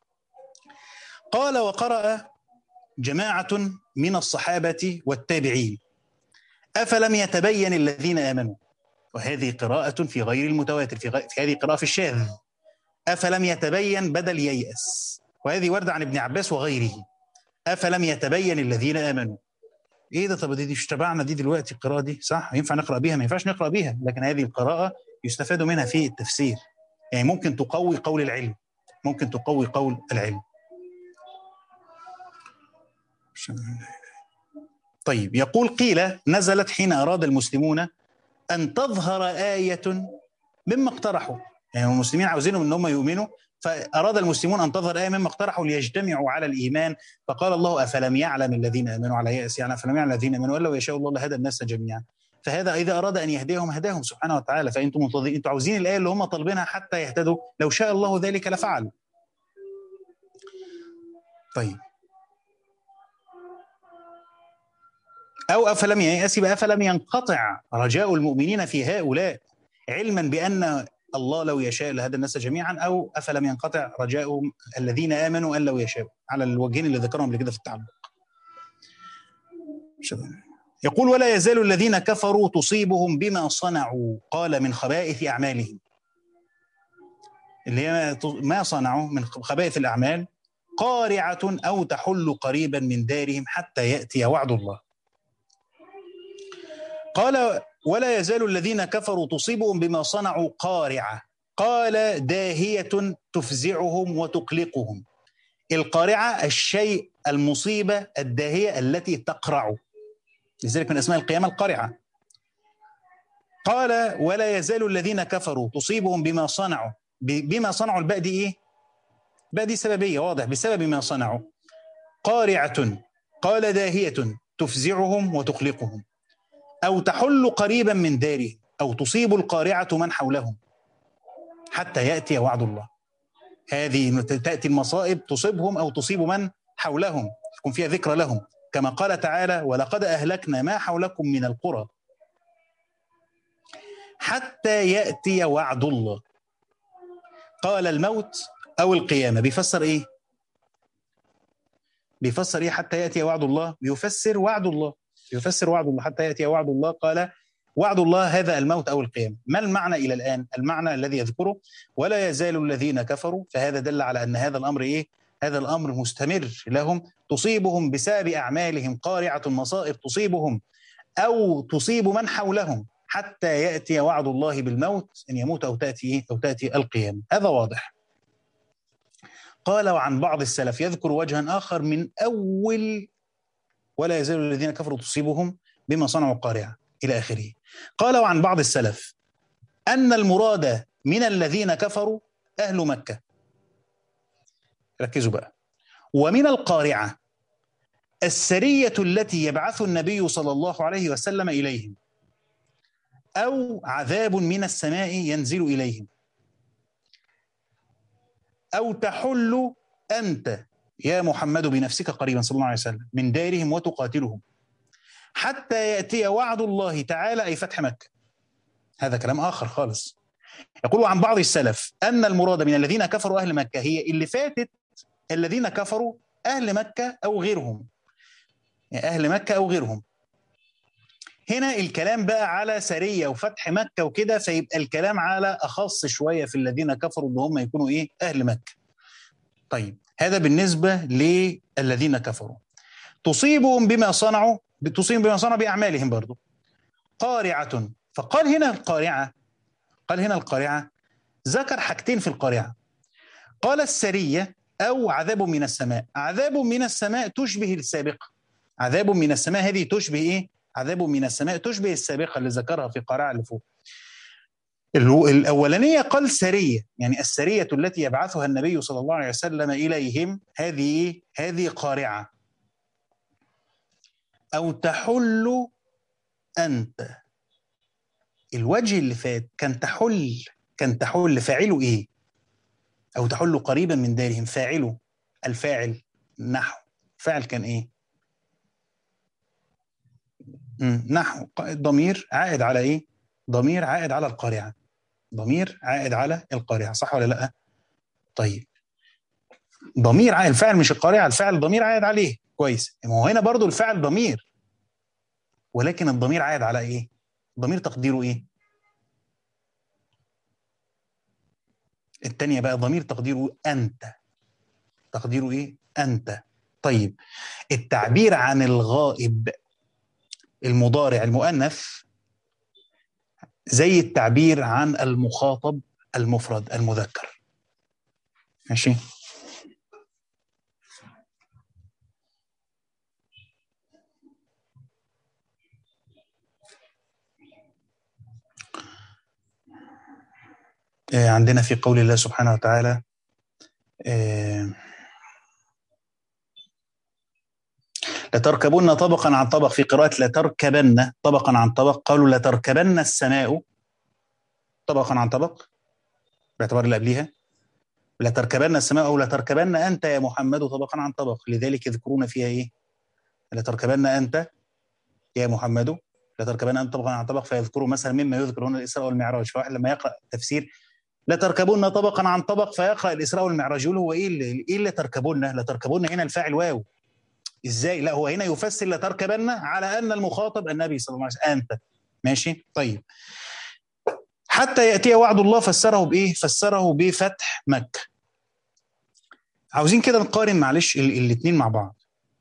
قال وقرأ جماعة من الصحابة والتابعين أفلم يتبين الذين آمنوا وهذه قراءة في غير المتواتر في, غير في هذه قراءة في الشاذ أفلم يتبين بدل ييأس وهذه وردة عن ابن عباس وغيره أفلم يتبين الذين آمنوا ايه ده طب دي مش تبعنا دي دلوقتي القراءة دي صح ينفع نقرأ بيها ما ينفعش نقرأ بيها لكن هذه القراءة يستفاد منها في التفسير يعني ممكن تقوي قول العلم ممكن تقوي قول العلم طيب يقول قيل نزلت حين أراد المسلمون أن تظهر آية مما اقترحوا يعني المسلمين عاوزينهم ان هم يؤمنوا فاراد المسلمون ان تظهر ايه مما اقترحوا ليجتمعوا على الايمان فقال الله افلم يعلم الذين امنوا على ياس يعني افلم يعلم الذين امنوا الا ويشاء الله لهدى الناس جميعا فهذا اذا اراد ان يهديهم هداهم سبحانه وتعالى فانتم منتظرين انتم عاوزين الايه اللي هم طالبينها حتى يهتدوا لو شاء الله ذلك لفعل طيب أو أفلم ييأس أفلم ينقطع رجاء المؤمنين في هؤلاء علما بأن الله لو يشاء لهدى الناس جميعا أو أفلم ينقطع رجاؤهم الذين آمنوا أن لو يشاء على الوجهين اللي ذكرهم قبل كده في التعلق يقول ولا يزال الذين كفروا تصيبهم بما صنعوا قال من خبائث أعمالهم اللي هي ما صنعوا من خبائث الأعمال قارعة أو تحل قريبا من دارهم حتى يأتي وعد الله قال ولا يزال الذين كفروا تصيبهم بما صنعوا قارعة قال داهية تفزعهم وتقلقهم القارعة الشيء المصيبة الداهية التي تقرع لذلك من أسماء القيامة القارعة قال ولا يزال الذين كفروا تصيبهم بما صنعوا بما صنعوا الباء دي إيه؟ باء دي سببية واضح بسبب ما صنعوا قارعة قال داهية تفزعهم وتقلقهم أو تحل قريبا من داره أو تصيب القارعة من حولهم حتى يأتي وعد الله هذه تأتي المصائب تصيبهم أو تصيب من حولهم يكون فيها ذكرى لهم كما قال تعالى ولقد أهلكنا ما حولكم من القرى حتى يأتي وعد الله قال الموت أو القيامة بيفسر إيه؟ بيفسر إيه حتى يأتي وعد الله؟ بيفسر وعد الله يفسر وعد الله حتى يأتي وعد الله قال وعد الله هذا الموت أو القيامة ما المعنى إلى الآن المعنى الذي يذكره ولا يزال الذين كفروا فهذا دل على أن هذا الأمر إيه هذا الأمر مستمر لهم تصيبهم بسبب أعمالهم قارعة مصائب تصيبهم أو تصيب من حولهم حتى يأتي وعد الله بالموت أن يموت أو تأتي إيه؟ أو تأتي القيامة هذا واضح قال وعن بعض السلف يذكر وجها آخر من أول ولا يزال الذين كفروا تصيبهم بما صنعوا قارعة إلى آخره قال وعن بعض السلف أن المراد من الذين كفروا أهل مكة ركزوا بقى ومن القارعة السرية التي يبعث النبي صلى الله عليه وسلم إليهم أو عذاب من السماء ينزل إليهم أو تحل أنت يا محمد بنفسك قريبا صلى الله عليه وسلم من دارهم وتقاتلهم حتى يأتي وعد الله تعالى أي فتح مكة هذا كلام آخر خالص يقول عن بعض السلف أن المراد من الذين كفروا أهل مكة هي اللي فاتت الذين كفروا أهل مكة أو غيرهم يعني أهل مكة أو غيرهم هنا الكلام بقى على سرية وفتح مكة وكده فيبقى الكلام على أخص شوية في الذين كفروا اللي هم يكونوا إيه أهل مكة طيب هذا بالنسبة للذين كفروا تصيبهم بما صنعوا تصيبهم بما صنعوا بأعمالهم برضو قارعة فقال هنا القارعة قال هنا القارعة ذكر حاجتين في القارعة قال السرية أو عذاب من السماء عذاب من السماء تشبه السابقة عذاب من السماء هذه تشبه إيه؟ عذاب من السماء تشبه السابقة اللي ذكرها في قارعة اللي فوق الأولانية قال سرية يعني السرية التي يبعثها النبي صلى الله عليه وسلم إليهم هذه هذه قارعة أو تحل أنت الوجه اللي فات كان تحل كان تحل فاعله إيه أو تحل قريبا من دارهم فاعله الفاعل نحو فاعل كان إيه نحو ضمير عائد على إيه ضمير عائد على القارعة ضمير عائد على القارعة صح ولا لا طيب ضمير عائد الفعل مش القارعة الفعل ضمير عائد عليه كويس ما هو هنا برضو الفعل ضمير ولكن الضمير عائد على ايه ضمير تقديره ايه الثانية بقى ضمير تقديره أنت تقديره إيه؟ أنت طيب التعبير عن الغائب المضارع المؤنث زي التعبير عن المخاطب المفرد المذكر ماشي عندنا في قول الله سبحانه وتعالى لتركبن طبقا عن طبق في قراءة لتركبن طبقا عن طبق قالوا لتركبن السماء طبقا عن طبق باعتبار اللي قبليها لتركبن السماء أو لتركبن أنت يا محمد طبقا عن طبق لذلك يذكرون فيها إيه لتركبن أنت يا محمد لتركبن أنت طبقا عن طبق فيذكروا مثلا مما يذكر هنا الإسراء والمعراج فواحد لما يقرأ تفسير لتركبن طبقا عن طبق فيقرا الاسراء والمعراج يقول هو ايه اللي ايه اللي تركبن لتركبن هنا الفاعل واو ازاي لا هو هنا يفسر لتركبن على ان المخاطب النبي صلى الله عليه وسلم انت ماشي طيب حتى ياتي وعد الله فسره بايه فسره بفتح مكه عاوزين كده نقارن معلش الاثنين مع بعض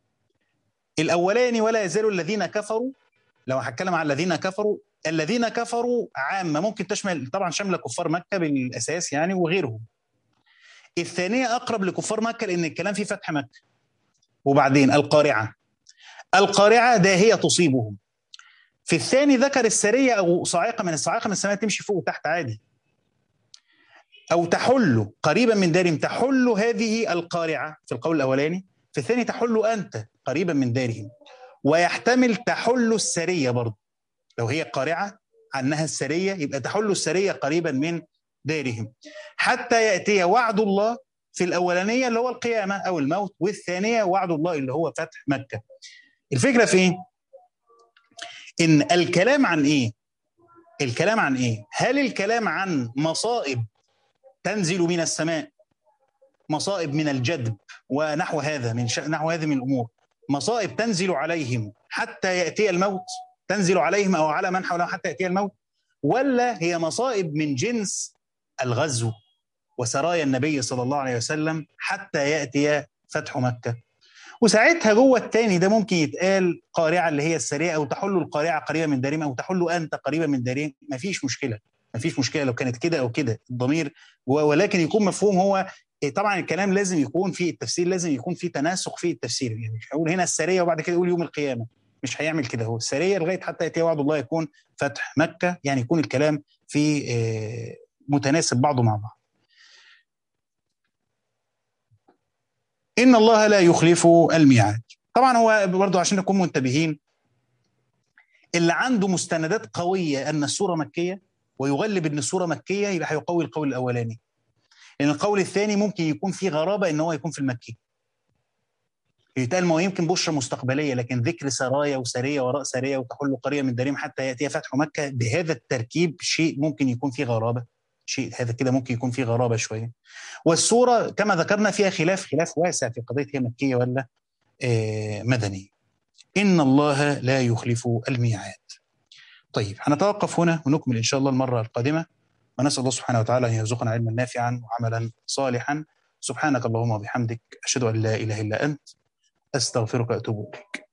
الاولاني ولا يزال الذين كفروا لو هتكلم عن الذين كفروا الذين كفروا عامه ممكن تشمل طبعا شامله كفار مكه بالاساس يعني وغيرهم الثانيه اقرب لكفار مكه لان الكلام فيه فتح مكه وبعدين القارعه القارعه داهيه تصيبهم في الثاني ذكر السريه او صاعقه من الصاعقه من السماء تمشي فوق وتحت عادي او تحل قريبا من دارهم تحل هذه القارعه في القول الاولاني في الثاني تحل انت قريبا من دارهم ويحتمل تحل السريه برضه لو هي قارعه عنها السريه يبقى تحل السريه قريبا من دارهم حتى ياتي وعد الله في الاولانيه اللي هو القيامه او الموت والثانيه وعد الله اللي هو فتح مكه الفكره في ايه ان الكلام عن ايه الكلام عن ايه هل الكلام عن مصائب تنزل من السماء مصائب من الجدب ونحو هذا من نحو هذه من الامور مصائب تنزل عليهم حتى ياتي الموت تنزل عليهم او على من حولهم حتى ياتي الموت ولا هي مصائب من جنس الغزو وسرايا النبي صلى الله عليه وسلم حتى ياتي فتح مكه وساعتها جوه الثاني ده ممكن يتقال قارعه اللي هي السريعه او تحل القارعه قريبه من دارهم او تحل انت قريبه من دارهم مفيش مشكله مفيش مشكله لو كانت كده او كده الضمير ولكن يكون مفهوم هو طبعا الكلام لازم يكون في التفسير لازم يكون في تناسق في التفسير يعني مش هقول هنا السريه وبعد كده يقول يوم القيامه مش هيعمل كده هو السريه لغايه حتى ياتي وعد الله يكون فتح مكه يعني يكون الكلام في متناسب بعضه مع بعض ان الله لا يخلف الميعاد طبعا هو برضه عشان نكون منتبهين اللي عنده مستندات قويه ان السوره مكيه ويغلب ان السوره مكيه يبقى هيقوي القول الاولاني لان القول الثاني ممكن يكون فيه غرابه ان هو يكون في المكي يتقال ما هو يمكن بشرى مستقبليه لكن ذكر سرايا وسريه وراء سريه وتحل قريه من دارهم حتى ياتي فتح مكه بهذا التركيب شيء ممكن يكون فيه غرابه شيء هذا كده ممكن يكون فيه غرابه شويه والسوره كما ذكرنا فيها خلاف خلاف واسع في قضيه هي مكيه ولا آه مدنيه ان الله لا يخلف الميعاد طيب هنتوقف هنا ونكمل ان شاء الله المره القادمه ونسال الله سبحانه وتعالى ان يرزقنا علما نافعا وعملا صالحا سبحانك اللهم وبحمدك اشهد ان لا اله الا انت استغفرك واتوب اليك